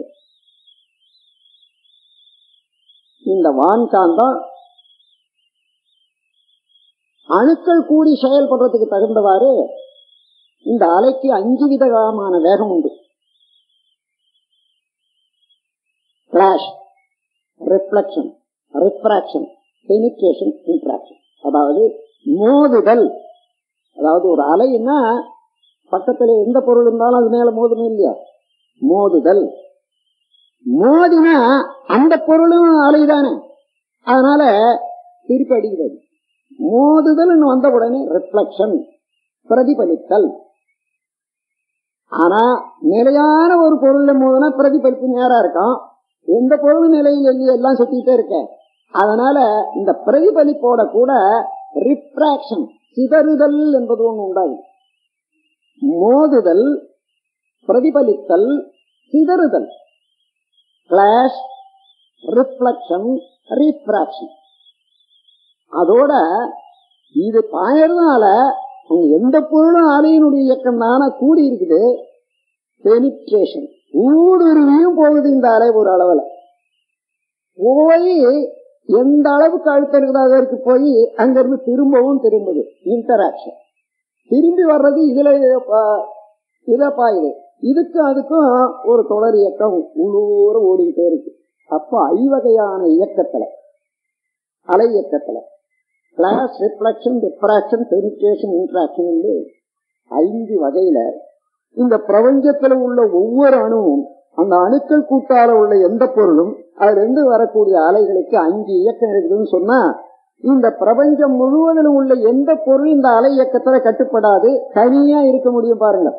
இந்த வான் காந்தம் அணுக்கள் கூடி செயல்படுறதுக்கு தகுந்தவாறு இந்த அலைக்கு அஞ்சு விதமான வேகம் உண்டு clash reflection refraction penetration interaction அதாவது மோதுதல் அதாவது ஒரு அலைன்னா பக்கத்துல எந்த பொருள் இருந்தாலும் அது மேல மோதணும் இல்லையா மோதுதல் மோதினா அந்த பொருளும் அலைதானே அதனால திருப்பி அடிக்கிறது மோதுதல் வந்த உடனே ரிஃப்ளக்ஷன் பிரதிபலித்தல் ஆனா நிலையான ஒரு பொருள்ல மோதினா பிரதிபலிப்பு நேரா இருக்கும் எந்த பொருள் நிலையில் இல்லையே எல்லாம் சுத்திட்டே இருக்க அதனால இந்த பிரதிபலிப்போட கூட ரிப்ராக்ஷன் சிதறுதல் என்பது ஒன்று உண்டாகும் மோதுதல் பிரதிபலித்தல் சிதறுதல் கிளாஷ் ரிஃப்ளக்ஷன் ரீஃப்ராக்ஷன் அதோட இது பாயறதுனால எந்த பொருளும் அலையினுடைய இயக்கம் தானே கூடி இருக்குது பெனிட்ரேஷன் ஊடுருவியும் போகுது இந்த அலை ஒரு அளவுல போய் எந்த அளவுக்கு அழுத்தம் இருக்குதோ அதற்கு போய் அங்கிருந்து திரும்பவும் திரும்புது இன்டராக்ஷன் திரும்பி வர்றது இதுல இதுல பாயுது இதுக்கு அதுக்கும் ஒரு தொடர் இயக்கம் உள்ளூர ஓடிக்கிட்டே இருக்கு அப்ப ஐவகையான இயக்கத்துல அலை இயக்கத்துல clash reflection refraction penetration interaction ஐந்து வகையில இந்த பிரபஞ்சத்துல உள்ள ஒவ்வொரு அணுவும் அந்த அணுக்கள் கூட்டால உள்ள எந்த பொருளும் அதுல இருந்து வரக்கூடிய அலைகளுக்கு அஞ்சு இயக்கம் இருக்குதுன்னு சொன்னா இந்த பிரபஞ்சம் முழுவதிலும் உள்ள எந்த பொருள் இந்த அலை இயக்கத்துல கட்டுப்படாது தனியா இருக்க முடியும் பாருங்க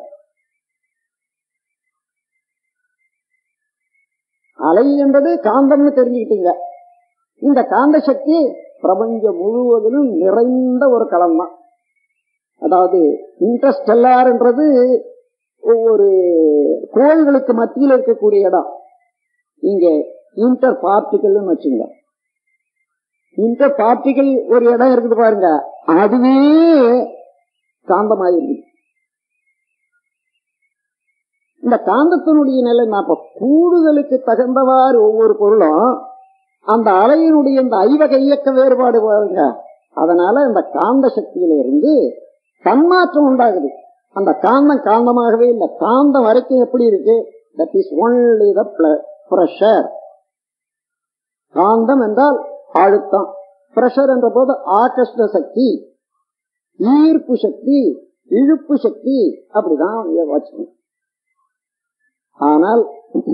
அலை என்பது காந்தம்னு தெரிஞ்சுக்கிட்டீங்க இந்த காந்த சக்தி பிரபஞ்சம் முழுவதிலும் நிறைந்த ஒரு களம் தான் அதாவது இன்டர்ஸ்டெல்லார்ன்றது ஒவ்வொரு கோள்களுக்கு மத்தியில் இருக்கக்கூடிய இடம் இங்க இன்டர் பார்ட்டிகல் வச்சுங்க இன்டர் பார்ட்டிகல் ஒரு இடம் இருக்குது பாருங்க அதுவே காந்தமாயிருக்கு இந்த காந்தத்தினுடைய நிலை நான் இப்ப கூடுதலுக்கு தகுந்தவாறு ஒவ்வொரு பொருளும் அந்த அலையினுடைய இந்த ஐவக இயக்க வேறுபாடு பாருங்க அதனால இந்த காந்த சக்தியில இருந்து தன்மாற்றம் உண்டாகுது அந்த காந்தம் காந்தமாகவே இல்லை காந்தம் வரைக்கும் எப்படி இருக்கு that is only the pressure காந்தம் என்றால் அழுத்தம் பிரஷர் என்ற போது ஆகஷ்ட சக்தி ஈர்ப்பு சக்தி இழுப்பு சக்தி அப்படிதான் வச்சுக்கணும் ஆனால்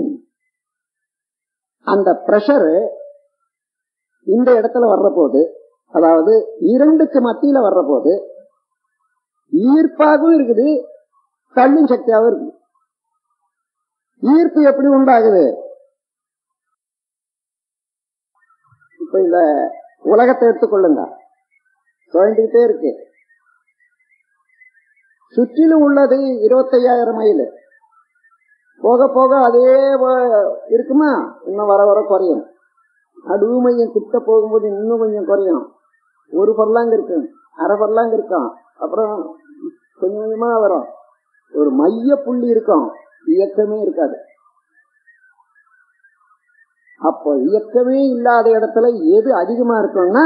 அந்த பிரஷர் இந்த இடத்துல வர்ற போது அதாவது இரண்டுக்கு மத்தியில வர்ற போது ஈர்ப்பாகவும் இருக்குது தள்ளும் சக்தியாகவும் இருக்குது ஈர்ப்பு எப்படி உண்டாகுது இப்ப இந்த உலகத்தை எடுத்துக்கொள்ளுங்க சுழண்டுகிட்டே இருக்கு சுற்றிலும் உள்ளது இருபத்தையாயிரம் மைல் போக போக அதே இருக்குமா இன்னும் வர வர குறையும் நடுவு மையம் கிட்ட போகும்போது இன்னும் கொஞ்சம் குறையும் ஒரு பர்லாங்க இருக்கு அரை பர்லாங்க இருக்கும் அப்புறம் கொஞ்சம் கொஞ்சமா வரும் ஒரு மைய புள்ளி இருக்கும் இயக்கமே இருக்காது அப்போ இயக்கமே இல்லாத இடத்துல எது அதிகமா இருக்கும்னா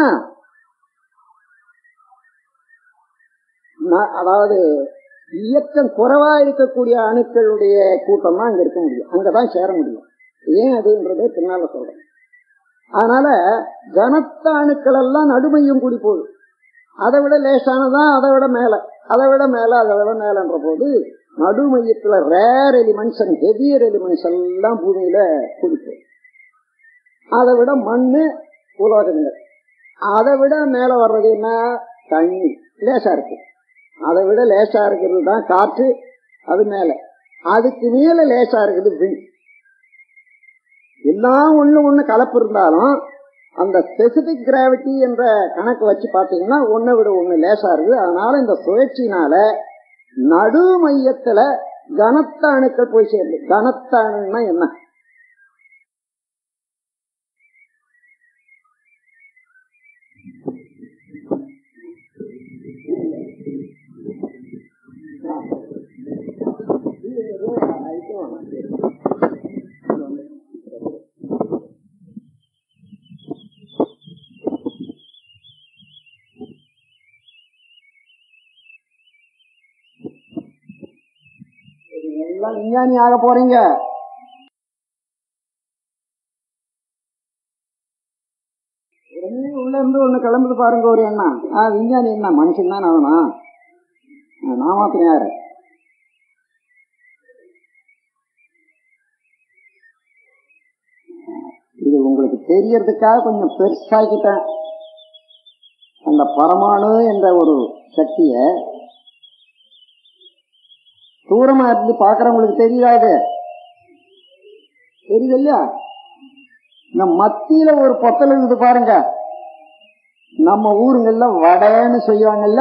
அதாவது இயக்கம் குறைவா இருக்கக்கூடிய அணுக்களுடைய கூட்டம் தான் அங்க இருக்க முடியும் அங்கதான் சேர முடியும் ஏன் அதுன்றதே பின்னால சொல்றேன் அதனால கனத்த அணுக்கள் எல்லாம் நடுமையும் கூடி போகுது அதை விட லேசானதான் அதை விட மேல அதை விட மேல அதை விட மேலன்ற போது நடுமையத்துல rare elements and heavier elements எல்லாம் பூமியில குடிப்போம் அதை விட மண்ணு உலோகங்கள் அதை விட மேல வர்றது என்ன தண்ணி லேசா இருக்கு அதை விட லேசா இருக்கிறது தான் காற்று அது மேல அதுக்கு மேல லேசா இருக்குது விண் எல்லாம் ஒண்ணு ஒண்ணு கலப்பு இருந்தாலும் அந்த ஸ்பெசிபிக் கிராவிட்டி என்ற கணக்கு வச்சு பாத்தீங்கன்னா ஒன்னை விட ஒண்ணு லேசா இருக்குது அதனால இந்த சுழற்சினால நடு மையத்துல கனத்த அணுக்கள் போய் சேருது கனத்த அணுன்னா என்ன எல்லாம் விஞ்ஞானி ஆக போறீங்க உடனே உள்ள இருந்து ஒண்ணு கிளம்புது பாருங்க ஒரு எண்ணம் ஆஹ் விஞ்ஞானி என்ன மனுஷன் தான் ஆகணும் நான் மாத்திரம் யாரு இது உங்களுக்கு தெரியறதுக்காக கொஞ்சம் பெருசாக்கிட்டேன் அந்த பரமாணு என்ற ஒரு சக்திய தூரமா இருந்து பாக்குறவங்களுக்கு தெரியாது தெரியுது இல்லையா இந்த மத்தியில ஒரு பொத்தல் இருக்குது பாருங்க நம்ம ஊருங்கள்ல வடைன்னு செய்வாங்கல்ல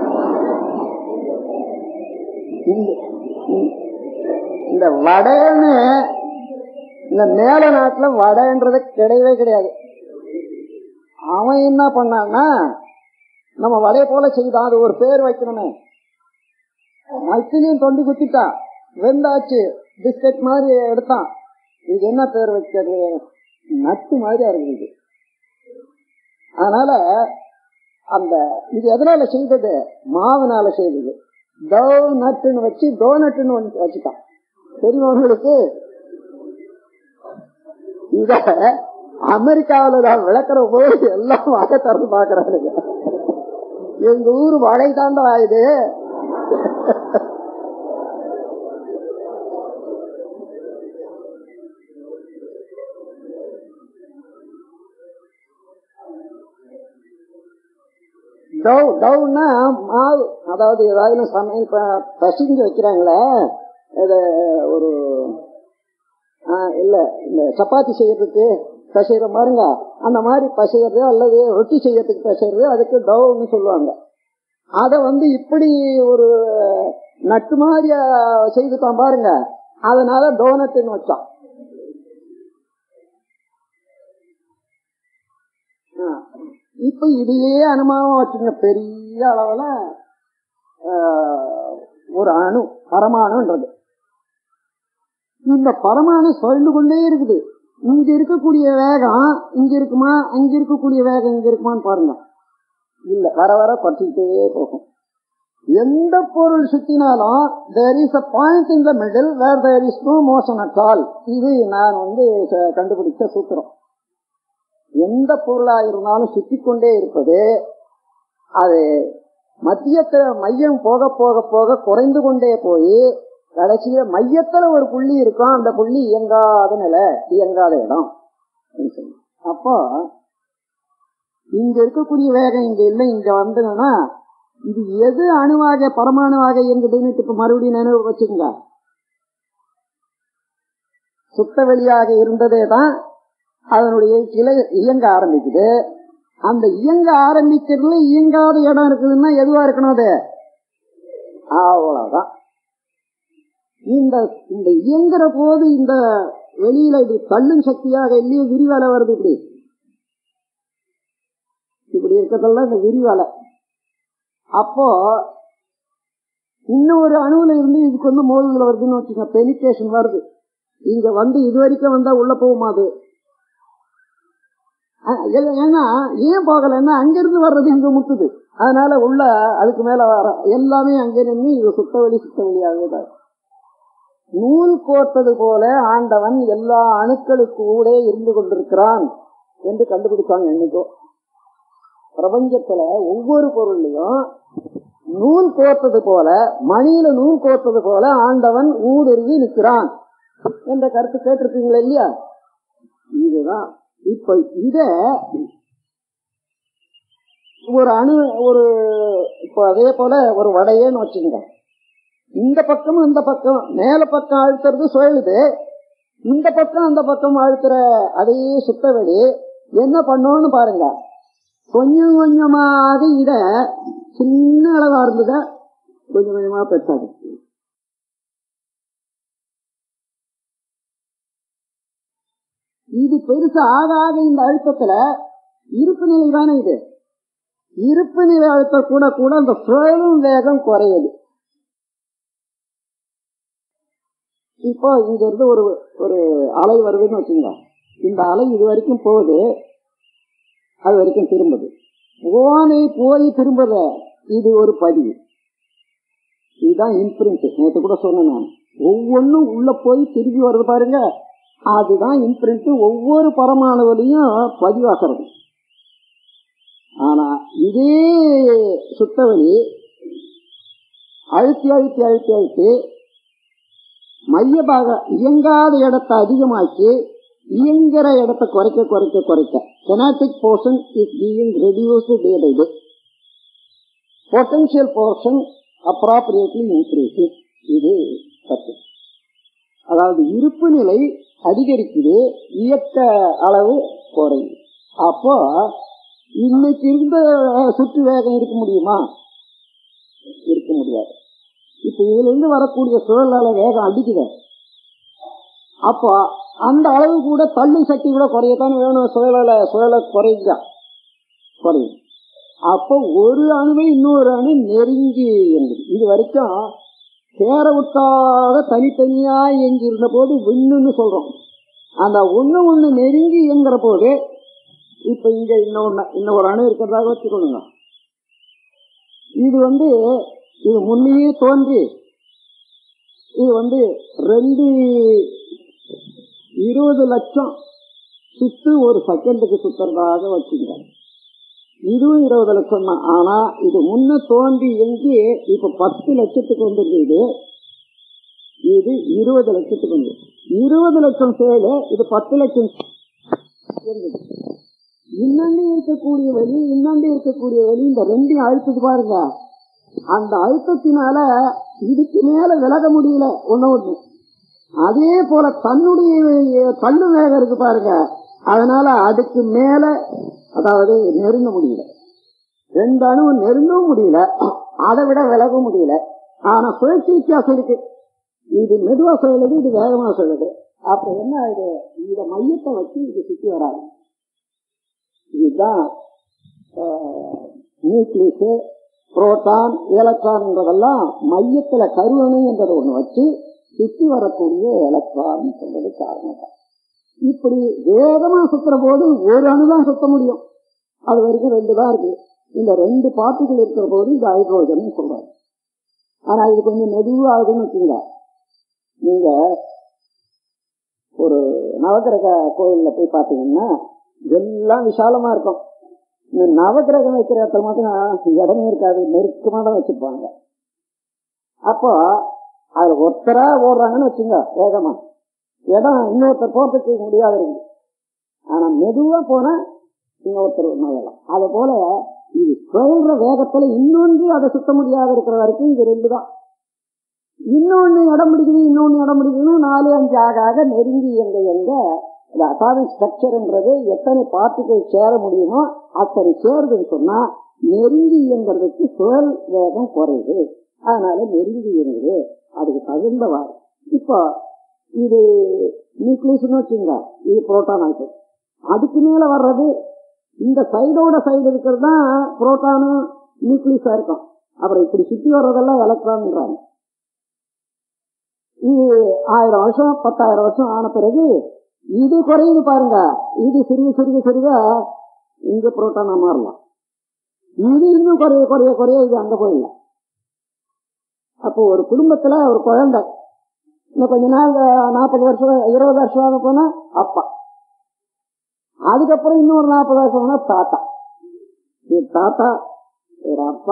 இந்த வடைன்னு இந்த மேல நாட்டுல வடைன்றது கிடையவே கிடையாது அவன் என்ன பண்ணான்னா நம்ம வடைய போல செய்தான் அது ஒரு பேர் வைக்கணுமே மத்திலையும் தொண்டி குத்திட்டான் வெந்தாச்சு பிஸ்கட் மாதிரி எடுத்தான் இது என்ன பேர் வைக்கிறது நட்டு மாதிரியா இருக்குது அதனால அந்த இது எதனால செய்தது மாவுனால செய்தது டோ நட்டுன்னு வச்சு டோ நட்டுன்னு வச்சுட்டான் தெரியுமவங்களுக்கு இத அமெரிக்காவில நான் விளக்குற போது எல்லாம் வாய திறந்து பாக்குறானுங்க எங்க ஊர் வடை தாண்டா இது டவ் டவ்னா மாவு அதாவது ஏதாவது சமையல் ப- பசிஞ்சு வைக்கிறாங்களே இது ஒரு ஆ, இல்ல இந்த சப்பாத்தி செய்யறதுக்கு பசைகிற பாருங்க அந்த மாதிரி பசைகிறது அல்லது ரொட்டி செய்யறதுக்கு பசைகிறது அதுக்கு டவ்னு சொல்லுவாங்க அத வந்து இப்படி ஒரு நட்டு மாதிரி ஆ, செய்துட்டான் பாருங்க அதனால டோனட்னு வச்சான் ஆ. இப்ப இதையே அனுமானம் வச்சுங்க பெரிய அளவுல ஆ, ஒரு அணு பரமாணுன்றது இந்த பரமாணு சொல்லிட்டு கொண்டே இருக்குது இங்க இருக்கக்கூடிய வேகம் இங்க இருக்குமா அங்க இருக்கக்கூடிய வேகம் இங்க இருக்குமான்னு பாருங்க இல்ல வர வர குறைச்சிக்கிட்டே போகும் எந்த பொருள் சுத்தினாலும் there is a point in the middle where there is no motion at all இது நான் வந்து ச- கண்டுபிடிச்ச சூத்திரம் எந்த பொருளா இருந்தாலும் சுத்தி கொண்டே இருப்பது அது மத்தியத்துல மையம் போக போக போக குறைந்து கொண்டே போய் கடைசியில மையத்துல ஒரு புள்ளி இருக்கும் அந்த புள்ளி இயங்காத நிலை இயங்காத இடம் அப்படின்னு சொல்லி. அப்போ இங்க இருக்கக்கூடிய வேகம் இங்க இல்லை இங்க வந்ததுன்னா இது எது அணுவாக பரமாணுவாக இயங்குதுன்னு இப்ப மறுபடியும் நினைவு வச்சுக்கோங்க சுத்த வெளியாக இருந்ததே தான் அதனுடைய கிளை இயங்க ஆரம்பிக்குது அந்த இயங்க ஆரம்பிக்கிறதுல இயங்காத இடம் இருக்குதுன்னா எதுவா இருக்கணும் அது அவ்வளவுதான் இந்த இந்த இயங்குற போது இந்த வெளியில இது தள்ளும் சக்தியாக இல்லையோ விரிவலை வருது இப்படி இப்படி இருக்கிறதெல்லாம் இந்த விரிவலை அப்போ இன்னும் ஒரு அணுவுல இருந்து இதுக்கு வந்து மோதல் வருதுன்னு வச்சுக்கோங்க பெனிட்ரேஷன் வருது இங்க வந்து இது வரைக்கும் வந்தா உள்ள போகுமா அது அஹ் இல்ல, ஏன்னா ஏன் போகலைன்னா அங்கிருந்து வர்றது இங்க முட்டுது அதனால உள்ள அதுக்கு மேல வர எல்லாமே அங்கே நின்று இது சுத்த வெளி சுத்த வெளியாகவே தான் இருக்கு. நூல் கோர்த்தது போல ஆண்டவன் எல்லா அணுக்களுக்கு ஊடே இருந்து கொண்டிருக்கிறான் என்று கண்டுபிடிச்சாங்க என்னைக்கோ பிரபஞ்சத்துல ஒவ்வொரு பொருள்லயும் நூல் கோர்த்தது போல மணியில நூல் கோர்த்தது போல ஆண்டவன் ஊடுருவி நிற்கிறான் என்ற கருத்து கேட்டிருப்பீங்களா இல்லையா இதுதான் இப்ப இத ஒரு அணு ஒரு இப்போ அதே போல ஒரு வடையேன்னு வச்சுங்க இந்த பக்கமும் இந்த பக்கம் மேல பக்கம் அழுத்துறது சுழலுது இந்த பக்கம் அந்த பக்கம் அழுத்துற அதே சுத்தவெளி என்ன பண்ணோம்னு பாருங்க கொஞ்சம் கொஞ்சமாக இத சின்ன அளவா இருந்தத கொஞ்சம் கொஞ்சமா பெருசாது இது பெருசு ஆக ஆக இந்த அழுத்தத்துல இருப்பு நிலை தானே இது இருப்பு நிலை அழுத்தம் கூட கூட அந்த சுழலும் வேகம் குறையுது இப்போ இங்க இருந்து ஒரு ஒரு அலை வருதுன்னு வச்சுங்க இந்த அலை இது வரைக்கும் போகுது அது வரைக்கும் திரும்புது போனை போய் திரும்புத இது ஒரு பதிவு இதுதான் இம்ப்ரிண்ட் நேற்று கூட சொன்னேன் நான் ஒவ்வொன்றும் உள்ள போய் திரும்பி வருது பாருங்க அதுதான் இம்ப்ரிண்ட் ஒவ்வொரு பரமாணுவிலையும் பதிவாகிறது ஆனா இதே சுத்தவெளி அழுத்தி அழுத்தி அழுத்தி அழுத்தி மைய பாகம் இயங்காத இடத்தை அதிகமாக்கி இயங்குற இடத்தை குறைக்க குறைக்க குறைக்க kinetic portion is being reduced day by day potential portion appropriately increasing இது தப்பு அதாவது இருப்பு நிலை அதிகரிக்குது இயக்க அளவு குறையும் அப்போ இன்னைக்கு இருந்த சுற்று வேகம் இருக்க முடியுமா இருக்க முடியாது இப்ப இதுல இருந்து வரக்கூடிய சுழலால வேகம் அடிக்குது அப்போ அந்த அளவு கூட தள்ளும் சக்தி கூட குறையத்தானே வேணும் சுழல சுழல குறைஞ்சா குறையும் அப்போ ஒரு அணுவை இன்னொரு அணு நெருங்கி இருந்தது இது வரைக்கும் சேர விட்டாக தனித்தனியா இயங்கி இருந்த போது விண்ணுன்னு சொல்றோம் அந்த ஒண்ணு ஒண்ணு நெருங்கி இயங்குற போது இப்ப இங்க இன்னொன்னு இன்னொரு அணு இருக்கிறதாக வச்சுக்கணுங்க இது வந்து இது முன்னையே தோன்றி இது வந்து ரெண்டு இருபது லட்சம் சுத்து ஒரு செகண்டுக்கு சுத்துறதாக வச்சுங்க இதுவும் இருபது லட்சம் தான் ஆனா இது முன்ன தோன்றி எங்கி இப்ப பத்து லட்சத்துக்கு வந்துருக்கு இது இது இருபது லட்சத்துக்கு வந்து இருபது லட்சம் சேலு இது பத்து லட்சம் இருந்தது. இன்னாண்டி இருக்கக்கூடிய வழி இன்னாண்டி இருக்கக்கூடிய வழி இந்த ரெண்டையும் அழுத்தது பாருங்க அந்த அழுத்தத்தினால இதுக்கு மேல விலக முடியல ஒண்ணு ஒண்ணு அதே போல தன்னுடைய தள்ளு வேகம் இருக்கு பாருங்க அதனால அதுக்கு மேல அதாவது நெருங்க முடியல ரெண்டு அணு நெருங்கவும் முடியல அதை விட விலக முடியல ஆனா சுழற்சி வித்தியாசம் இருக்கு இது மெதுவா சொல்லுது இது வேகமா சொல்லுது அப்ப என்ன ஆகுது இந்த மையத்தை வச்சு இது சுத்தி வராது இதுதான் நியூக்ளியஸ் புரோட்டான் எலக்ட்ரான்ன்றதெல்லாம் மையத்துல கருவணு என்றதை ஒண்ணு வச்சு சுத்தி வரக்கூடிய எலக்ட்ரான் சொல்றது காரணம் இப்படி வேகமா சுத்துற போது ஒரு அணுதான் சுத்த முடியும் அது வரைக்கும் ரெண்டு தான் இருக்கு இந்த ரெண்டு பார்ட்டிகள் இருக்கிற போது இது ஹைட்ரோஜன் சொல்றாங்க ஆனா இது கொஞ்சம் மெதுவாகுதுன்னு வச்சுங்க நீங்க ஒரு நவகிரக கோயில்ல போய் பாத்தீங்கன்னா எல்லாம் விசாலமா இருக்கும் இந்த நவகிரகம் வைக்கிற இடத்துல மட்டும் இடமே இருக்காது நெருக்கமா தான் வச்சிருப்பாங்க அப்போ அதுல ஒருத்தரா ஓடுறாங்கன்னு வச்சுங்க வேகமா இடம் இன்னொருத்தர் போறதுக்கு முடியாது இருக்குது ஆனா மெதுவா போனா இன்னொருத்தர் நோயலாம் அது போல இது சொல்ற வேகத்துல இன்னொன்று அதை சுத்த முடியாத இருக்கிற வரைக்கும் இது ரெண்டு தான் இன்னொன்னு இடம் பிடிக்குது இன்னொன்னு இடம் பிடிக்குதுன்னு நாலு அஞ்சு ஆக ஆக நெருங்கி எங்க எங்க இந்த அட்டாமிக் ஸ்ட்ரக்சர்ன்றது எத்தனை பார்ட்டிகள் சேர முடியுமோ அத்தனை சேருதுன்னு சொன்னா நெருங்கி இயங்குறதுக்கு சுழல் வேகம் குறையுது அதனால நெருங்கி இயங்குது அதுக்கு தகுந்தவாறு இப்போ இது நியூக்ளியஸ்னு வச்சுங்க இது புரோட்டான் ஆயிட்டு அதுக்கு மேல வர்றது இந்த சைடோட சைடு இருக்கிறது தான் புரோட்டானும் நியூக்ளியஸா இருக்கும் அப்புறம் இப்படி சுத்தி வர்றதெல்லாம் எலக்ட்ரான்ன்றாங்க இது ஆயிரம் வருஷம் பத்தாயிரம் வருஷம் ஆன பிறகு இது குறையுது பாருங்க இது சிறுக சிறுக சிறுக இங்க புரோட்டானா மாறலாம் இது இன்னும் குறைய குறைய குறைய இது அங்க போயிடலாம் அப்போ ஒரு குடும்பத்துல ஒரு குழந்தை இன்னும் கொஞ்ச நாள் நாற்பது வருஷம் இருபது வருஷம் போனா அப்பா அதுக்கப்புறம் இன்னொரு நாற்பது வருஷம் போனா தாத்தா இது தாத்தா ஒரு அப்பா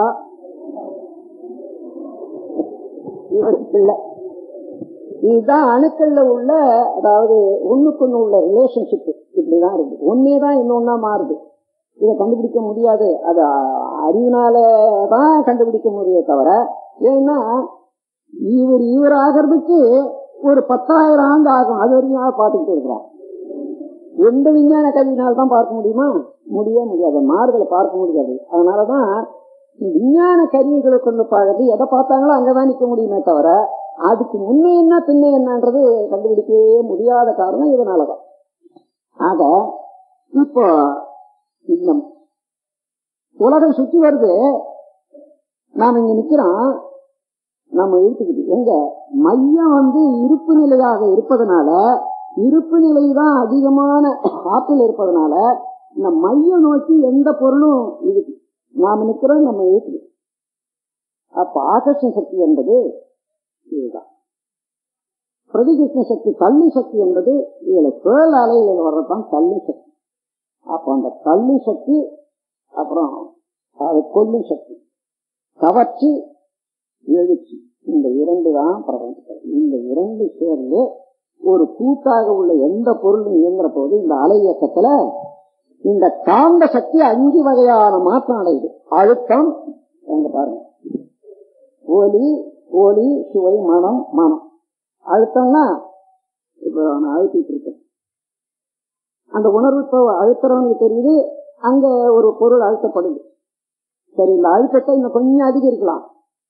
இவர் பிள்ளை இதுதான் அணுக்கள்ல உள்ள அதாவது ஒண்ணுக்குன்னு உள்ள ரிலேஷன்ஷிப் இப்படிதான் இருக்கு ஒன்னே தான் இன்னொன்னா மாறுது இதை கண்டுபிடிக்க முடியாது அது அறிவினால தான் கண்டுபிடிக்க முடியே தவிர ஏன்னா இவர் இவர் ஆகிறதுக்கு ஒரு பத்தாயிரம் ஆண்டு ஆகும் அது வரைக்கும் பார்த்துக்கிட்டு இருக்கிறார் எந்த விஞ்ஞான கல்வியினால் தான் பார்க்க முடியுமா முடிய முடியாது மாறுதலை பார்க்க முடியாது அதனாலதான் விஞ்ஞான கருவிகளை கொண்டு பார்க்கறது எதை பார்த்தாங்களோ அங்கதான் நிக்க முடியுமே தவிர அதுக்கு முன்னே என்ன பின்ன என்னன்றது கண்டுபிடிக்கவே முடியாத காரணம் இதனாலதான் ஆக இப்போ இந்த உலகம் சுத்தி வருது நாம இங்க நிக்கிறோம் நம்ம இழுத்துக்கிட்டு எங்க மையம் வந்து இருப்பு நிலையாக இருப்பதனால இருப்பு நிலை தான் அதிகமான ஆற்றல் இருப்பதனால இந்த மையம் நோக்கி எந்த பொருளும் இருக்கு நாம நிக்கிறோம் நம்ம இழுக்குது அப்ப ஆகர்ஷண சக்தி என்பது இதுதான் பிரதிகிருஷ்ண சக்தி தள்ளி சக்தி என்பது இதுல சுழல் அலையில் வர்றதுதான் தள்ளி சக்தி அப்ப அந்த தள்ளி சக்தி அப்புறம் அது கொல்லும் சக்தி கவர்ச்சி எழுச்சி இந்த இரண்டு தான் பிரபஞ்சம் இந்த இரண்டு சேர்ந்து ஒரு கூட்டாக உள்ள எந்த பொருளும் இயங்குற போது இந்த அலை இயக்கத்துல இந்த காந்த சக்தி அஞ்சு வகையான மாற்றம் அடையுது அழுத்தம் எங்க பாருங்க ஒலி ஒலி சுவை மனம் மனம் அழுத்தம்னா இப்ப நான் அழுத்திட்டு இருக்கேன் அந்த உணர்வு இப்போ அழுத்துறவனுக்கு தெரியுது அங்க ஒரு பொருள் அழுத்தப்படுது சரி இந்த அழுத்தத்தை இன்னும் கொஞ்சம் அதிகரிக்கலாம்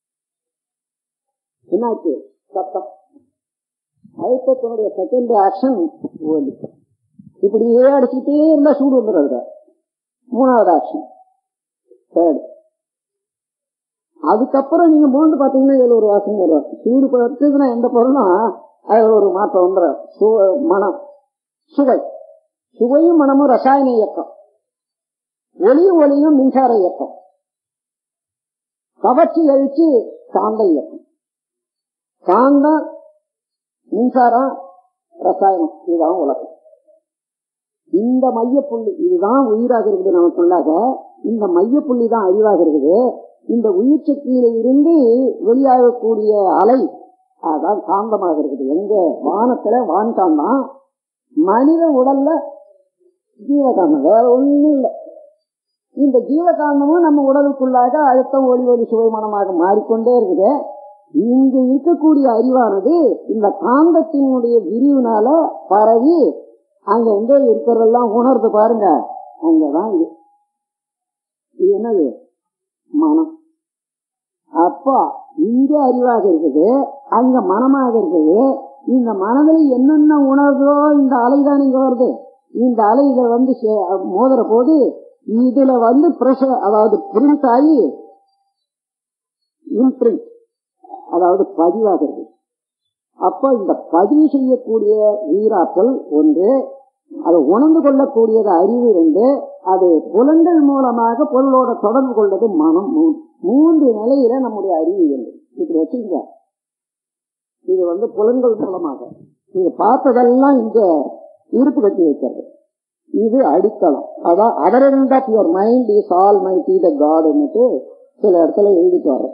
என்னாச்சு சத்தம் அழுத்தத்தினுடைய செகண்ட் ஆக்ஷன் ஒலி இப்படியே அடிச்சுட்டே இருந்தா சூடு வந்துடுறது மூணாவது ஆக்ஷன் தேர்ட் அதுக்கப்புறம் நீங்க மோந்து பாத்தீங்கன்னா இதுல ஒரு வாசனை வரும் சூடு படுத்துதுன்னா எந்த பொருளும் அதுல ஒரு மாற்றம் வந்துடும் மனம் சுவை சுவையும் மனமும் ரசாயன இயக்கம் ஒளியும் ஒளியும் மின்சார இயக்கம் கவர்ச்சி எழுச்சி காந்த இயக்கம் காந்தம் மின்சாரம் ரசாயனம் இதுதான் உலகம் இந்த மையப்புள்ளி இதுதான் உயிராக இருக்குது நமக்குள்ளாக இந்த மையப்புள்ளி தான் அறிவாக இருக்குது இந்த உயிர் சக்தியில இருந்து வெளியாகக்கூடிய அலை அதான் காந்தமாக இருக்குது எங்க வானத்துல வான்காந்தம் மனித உடல்ல ஜீவகாந்தம் வேற ஒண்ணும் இல்லை இந்த ஜீவகாந்தமும் நம்ம உடலுக்குள்ளாக அழுத்தம் ஒளி ஒளி சுவைமனமாக மாறிக்கொண்டே இருக்குது இங்க இருக்கக்கூடிய அறிவானது இந்த காந்தத்தினுடைய விரிவுனால பரவி அங்க எங்க இருக்கிறதெல்லாம் உணர்ந்து பாருங்க அங்கதான் இது இது என்னது மனம் அப்போ இங்க அறிவாக இருக்குது அங்க மனமாக இருக்குது இந்த மனதில் என்னென்ன உணர்தோ இந்த அலைதான் இங்க வருது இந்த அலையில வந்து சே- மோதுற போது இதுல வந்து பிரஷர் அதாவது பிரிண்ட் ஆகி இம்ப்ரிண்ட் அதாவது பதிவாகிறது அப்ப இந்த பதிவு செய்யக்கூடிய உயிராற்றல் ஒன்று அதை உணர்ந்து கொள்ளக்கூடியது அறிவு ரெண்டு அது புலன்கள் மூலமாக பொருளோட தொடர்பு கொள்வது மனம் மூன்று மூன்று நிலையில நம்முடைய அறிவு என்று இப்படி வச்சுங்க இது வந்து புலன்கள் மூலமாக நீங்க பார்த்ததெல்லாம் இங்க இருப்பு கட்டி வைக்கிறது இது அடித்தளம் அதான் other end of your mind is almighty the காட்னுட்டு சில இடத்துல எழுதிட்டு வர்றோம்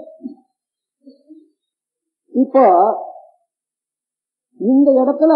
இப்போ இந்த இடத்துல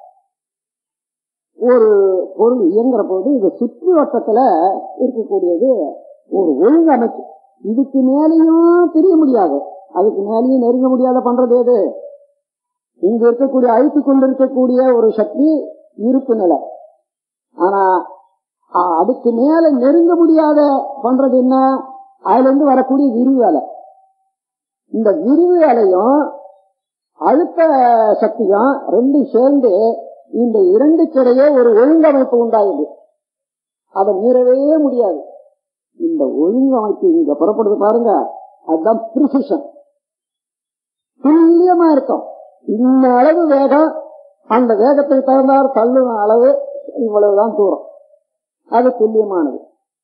ஒரு பொருள் இயங்குற போது இது சுற்று வட்டத்துல இருக்கக்கூடியது ஒரு ஒழுங்கமைப்பு இதுக்கு மேலேயும் தெரிய முடியாது அதுக்கு மேலேயும் நெருங்க முடியாத பண்றது எது இங்க இருக்கக்கூடிய அழுத்தி கொண்டிருக்கக்கூடிய ஒரு சக்தி இருப்பு நிலை ஆனா அ, அதுக்கு மேல நெருங்க முடியாத பண்றது என்ன அதுல இருந்து வரக்கூடிய விரிவு அலை இந்த விரிவு அலையும் அழுத்த சக்தியும் ரெண்டும் சேர்ந்து இந்த இரண்டுக்கிடையே ஒரு ஒழுங்கமைப்பு உண்டாகுது அதை மீறவே முடியாது இந்த ஒழுங்கமைப்பு இங்க புறப்படுது பாருங்க அதுதான் ப்ரிசிஷன் துல்லியமா இருக்கும் இந்த அளவு வேகம் அந்த வேகத்துக்கு தகுந்தார் தள்ளும் அளவு இவ்வளவுதான் தூரம் அது துல்லியமானது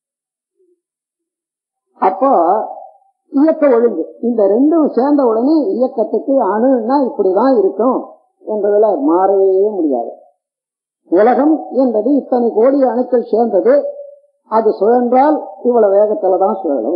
அப்போ இயக்க ஒழுங்கு இந்த ரெண்டும் சேர்ந்த உடனே இயக்கத்துக்கு அணுன்னா இப்படிதான் இருக்கும் என்பதுல மாறவே முடியாது உலகம் என்பது இத்தனை கோடி அணுக்கள் சேர்ந்தது அது சுழன்றால் இவ்வளவு வேகத்துல தான் சுழலும்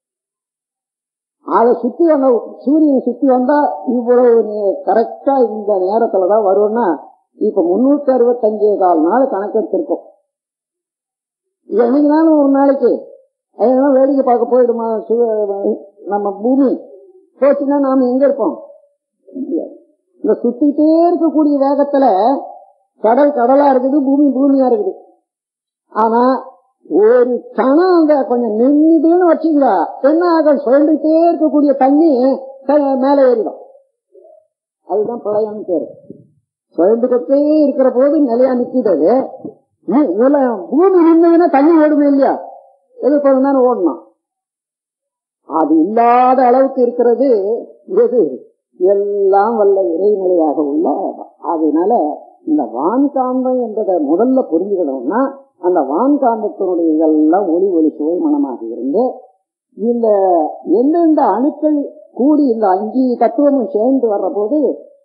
அதை சுத்தி வந்த சூரியன் சுத்தி வந்தா இவ்வளவு கரெக்டா இந்த நேரத்துலதான் வரும்னா இப்ப முன்னூத்தி அறுபத்தஞ்சே கால் நாள் கணக்கெடுத்திருக்கோம் என்னைக்குனாலும் ஒரு நாளைக்கு அதனால வேடிக்கை பார்க்க போயிடுமா சு- நம்ம பூமி போச்சுன்னா நாம எங்க இருப்போம் முடியாது. இந்த சுத்திட்டே இருக்கக்கூடிய வேகத்துல கடல் கடலா இருக்குது பூமி பூமியா இருக்குது ஆனா ஒரு கணம் அந்த கொஞ்சம் நின்றுன்னு வச்சுங்களா என்ன ஆகும் சுழண்டுட்டே இருக்கக்கூடிய தண்ணி க- மேல ஏறிடும் அதுதான் பிரளயம் பேரு சுழண்டுகிட்டே இருக்கிற போது நிலையா நிக்குது அது. உ- உல- பூமி நின்றுன்னா தண்ணி ஓடுமே இல்லையா எது கொஞ்ச நேரம் ஓடணும் அது இல்லாத அளவுக்கு இருக்கிறது எது எல்லாம் வல்ல இறைநிலையாக உள்ள அதனால இந்த வான்காந்தம் என்பதை முதல்ல புரிஞ்சுக்கணும்னா அந்த வான்காந்தத்தினுடைய இதெல்லாம் ஒளி ஒளி சுவை மனமாக இருந்து இந்த எந்தெந்த அணுக்கள் கூடி இந்த அஞ்சு தத்துவமும் சேர்ந்து வர்ற போது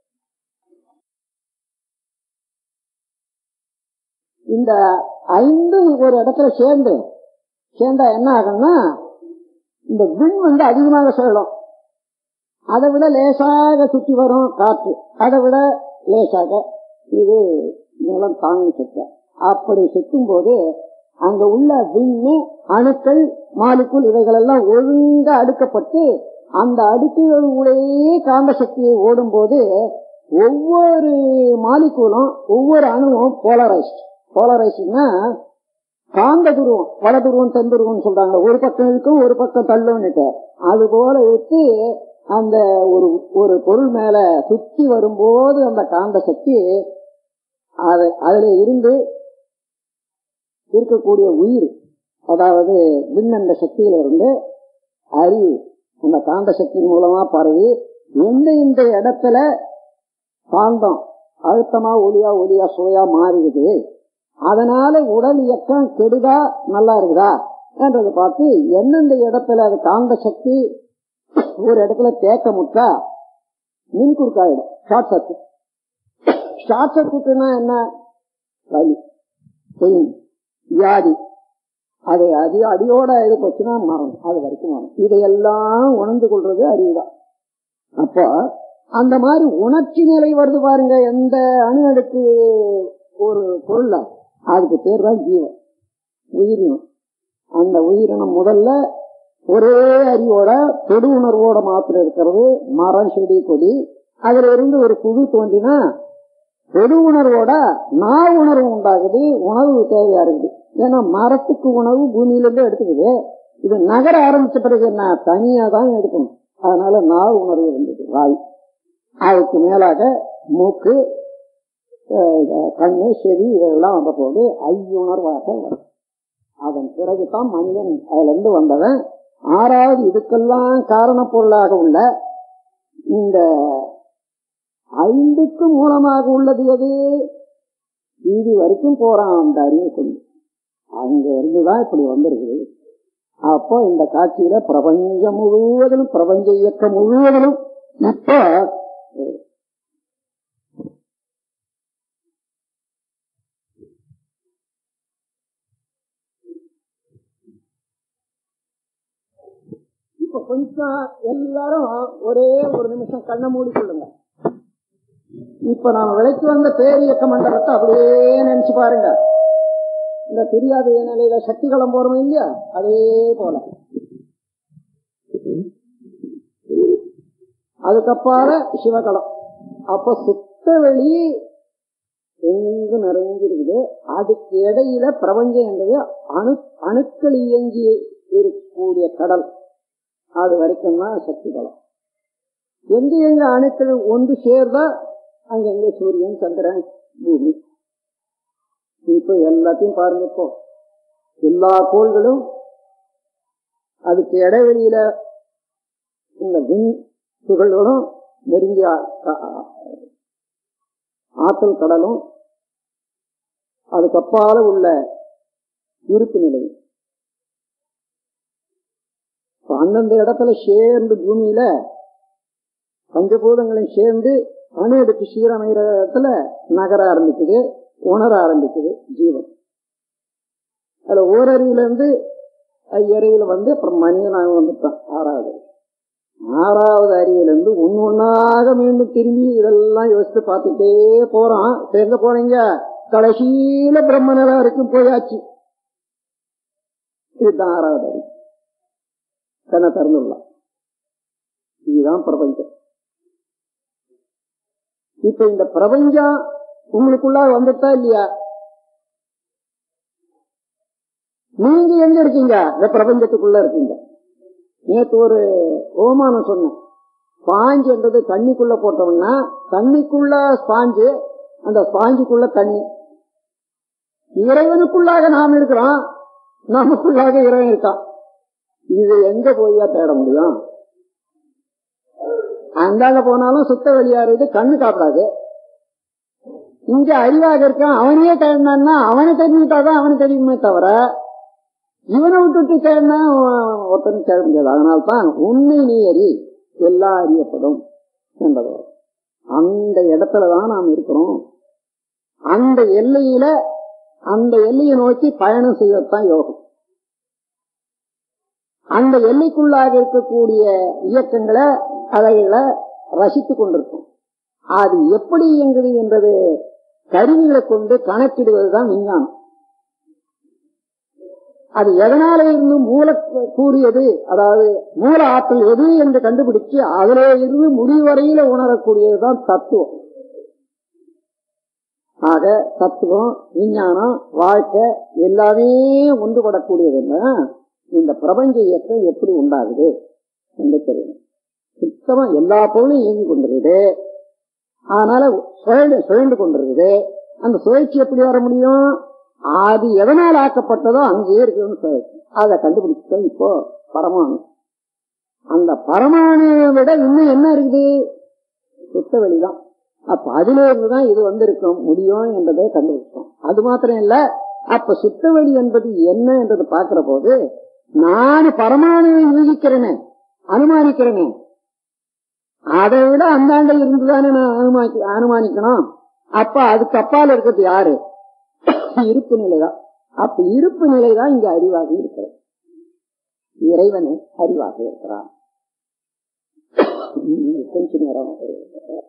இந்த ஐந்து ஒரு இடத்துல சேர்ந்து சேர்ந்தா என்ன ஆகும்னா இந்த விண் வந்து அதிகமாக சுழலும் அதை விட லேசாக சுற்றி வரும் காற்று அதை விட லேசாக இது நிலம் தாங்கி சுத்த அப்படி சுற்றும் போது அங்க உள்ள விண்ணு அணுக்கள் மாலுக்குள் இவைகள் எல்லாம் ஒழுங்கா அடுக்கப்பட்டு அந்த அடுக்குகளுடைய காந்த சக்தியை ஓடும் போது ஒவ்வொரு மாலிக்கூலும் ஒவ்வொரு அணுவும் போலரைஸ்ட் போலரைஸ்ட்னா காந்த துருவம் வட துருவம் தென் துருவம் சொல்றாங்க ஒரு பக்கம் இருக்கும் ஒரு பக்கம் தள்ளும்னுட்டு அது போல இழுத்து அந்த ஒரு ஒரு பொருள் மேல சுத்தி வரும்போது அந்த காந்த சக்தி அது அதுல இருந்து இருக்கக்கூடிய உயிர் அதாவது விண்ணண்ட சக்தியில இருந்து அறிவு அந்த காந்த சக்தி மூலமா பரவி எந்த இந்த இடத்துல காந்தம் அழுத்தமா ஒளியா ஒளியா சுவையா மாறிடுது அதனால உடல் இயக்கம் கெடுதா நல்லா இருக்குதா என்றதை பார்த்து எந்தெந்த இடத்துல அது காந்த சக்தி ஒரு இடத்துல தேக்க முட்டா மின் குறுக்காயிடும் ஷார்ட் சர்க்கியூட் ஷார்ட் சர்க்கியூட்னா என்ன வலி பெயின் வியாதி அது அது அடியோட இது போச்சுன்னா மரம் அது வரைக்கும் வரும் இதையெல்லாம் உணர்ந்து கொள்றது அறிவுதான் அப்போ அந்த மாதிரி உணர்ச்சி நிலை வருது பாருங்க எந்த அணு அடுக்கு ஒரு பொருள்ல அதுக்கு பேர் தான் ஜீவன் உயிரினம் அந்த உயிரினம் முதல்ல ஒரே அறிவோட தொடு உணர்வோட மாத்திரம் இருக்கிறது மரம் செடி கொடி அதுல இருந்து ஒரு குழு தோன்றினா தொடு உணர்வோட நா உணர்வு உண்டாகுது உணவு தேவையா இருக்குது ஏன்னா மரத்துக்கு உணவு பூமியில இருந்து எடுத்துக்குது இது நகர ஆரம்பிச்ச பிறகு என்ன தனியா தான் எடுக்கணும் அதனால நா உணர்வு இருந்தது வாய் அதுக்கு மேலாக மூக்கு அஹ், கண்ணு செவி இதெல்லாம் வந்த போது ஐயுணர்வாக வரும் அதன் பிறகுதான் மனிதன் அதுல இருந்து வந்தவன் ஆறாவது இதுக்கெல்லாம் காரண பொருளாக உள்ள இந்த ஐந்துக்கு மூலமாக உள்ளது எது இது வரைக்கும் போறான் அந்த அறிவை கொண்டு அங்க இருந்துதான் இப்படி வந்திருக்குது அப்போ இந்த காட்சியில பிரபஞ்சம் முழுவதிலும் பிரபஞ்ச இயக்கம் முழுவதிலும் இப்ப இப்ப கொஞ்சம் எல்லாரும் ஒரே ஒரு நிமிஷம் கண்ணை மூடிக்கொள்ளுங்க இப்ப நாம விலைக்கு வந்த பேரியக்க மண்டலத்தை அப்படியே நினைச்சு பாருங்க இந்த தெரியாத நிலையில சக்தி களம் போறோம் இல்லையா அதே போல அதுக்கப்பால சிவகலம் அப்ப சுத்த வெளி எங்கு நிறைஞ்சிருக்குது அதுக்கு இடையில பிரபஞ்சம் என்பது அணு அணுக்கள் இயங்கி இருக்கக்கூடிய கடல் அது வரைக்கும் தான் சக்தி களம் எங்க எங்க அணுக்கள் ஒன்று சேர்ந்தா அங்க எங்க சூரியன் சந்திரன் பூமி இப்ப எல்லாத்தையும் பாருங்க இப்போ எல்லா கோள்களும் அதுக்கு இடைவெளியில இந்த விண் துகள்களும் நெருங்கிய ஆ- ஆ- ஆற்றல் கடலும் அதுக்கப்பால உள்ள இருப்பு நிலை இப்ப அந்தந்த இடத்துல சேர்ந்து பூமியில பஞ்சபூதங்களும் சேர்ந்து அணு எடுத்து சீரமைகிற இடத்துல நகர ஆரம்பிக்குது உணர ஆரம்பிக்குது ஜீவன் அதுல ஓரறிவுல இருந்து ஐயறிவுல வந்து அப்புறம் மனிதனாக வந்துட்டான் ஆறாவது ஆறாவது அறிவுல இருந்து ஒன்னு ஒன்னாக மீண்டும் திரும்பி இதெல்லாம் யோசித்து பார்த்துட்டே போறான் இப்ப எங்க போனீங்க கடைசியில பிரம்ம நிலை வரைக்கும் போயாச்சு இதுதான் ஆறாவது அறிவு கண்ணை திறந்துடலாம் இதுதான் பிரபஞ்சம் இப்ப இந்த பிரபஞ்சம் உங்களுக்குள்ள வந்துட்டா இல்லையா நீங்க எங்க இருக்கீங்க இந்த பிரபஞ்சத்துக்குள்ள இருக்கீங்க நேத்து ஒரு ஓமானம் சொன்னேன் ஸ்பாஞ்சு என்றது தண்ணிக்குள்ள போட்டோம்னா தண்ணிக்குள்ள ஸ்பாஞ்சு அந்த ஸ்பாஞ்சுக்குள்ள தண்ணி இறைவனுக்குள்ளாக நாம் இருக்கிறோம் நமக்குள்ளாக இறைவன் இருக்கான் இது எங்க போய்யா தேட முடியும் அந்தாங்க போனாலும் சுத்த வெளியா இருக்குது கண்ணு காப்பிடாது இங்க அறிவாக இருக்கான் அவனையே தேடினான்னா அவனை தெரிஞ்சுட்டாதான் அவனை தெரியுமே தவிர இவனை விட்டுட்டு தேடினா ஒருத்தனும் தேட முடியாது அதனால்தான் உண்மை நீ அறி எல்லாம் அறியப்படும் என்பது அந்த இடத்துலதான் நாம் இருக்கிறோம் அந்த எல்லையில அந்த எல்லையை நோக்கி பயணம் செய்வதுதான் யோகம் அந்த எல்லைக்குள்ளாக இருக்கக்கூடிய இயக்கங்களை அவைகளை ரசித்துக் கொண்டிருக்கும் அது எப்படி இயங்குது என்பது கருவிகளை கொண்டு கணக்கிடுவதுதான் விஞ்ஞானம் அது எதனால இருந்து மூல கூறியது அதாவது மூல ஆற்றல் எது என்று கண்டுபிடிச்சு அதிலே இருந்து முடிவரையில உணரக்கூடியதுதான் தத்துவம் ஆக தத்துவம் விஞ்ஞானம் வாழ்க்கை எல்லாமே ஒன்றுபடக்கூடியதுன்னா இந்த பிரபஞ்ச இயக்கம் எப்படி உண்டாகுது என்று தெரியும் சுத்தமா எல்லா பொருளும் இயங்கி கொண்டிருக்குது அதனால சுழண்டு சுழண்டு கொண்டிருக்குது அந்த சுழற்சி எப்படி வர முடியும் அது எதனால் ஆக்கப்பட்டதோ அங்கேயே இருக்குதுன்னு சுழற்சி அதை கண்டுபிடிச்சோம் இப்போ பரமாணு அந்த பரமாணுவை விட இன்னும் என்ன இருக்குது சுத்த வெளிதான் அப்ப அதுல இருந்துதான் இது வந்திருக்கும் முடியும் என்றதை கண்டுபிடிச்சோம் அது மாத்திரம் இல்ல அப்ப சுத்தவெளி என்பது என்ன என்றது பாக்குற போது நான் பரமாணுவை யூகிக்கிறேனே அனுமானிக்கிறேனே அதை விட அந்தாண்ட இருந்துதானே நான் அனுமானிக்க அனுமானிக்கணும் அப்ப அதுக்கு அப்பால் இருக்கிறது யாரு இருப்பு நிலைதான் அப்ப இருப்பு நிலைதான் இங்க அறிவாக இருக்கிறது இறைவனை அறிவாக இருக்கிறான் கொஞ்ச நேரம்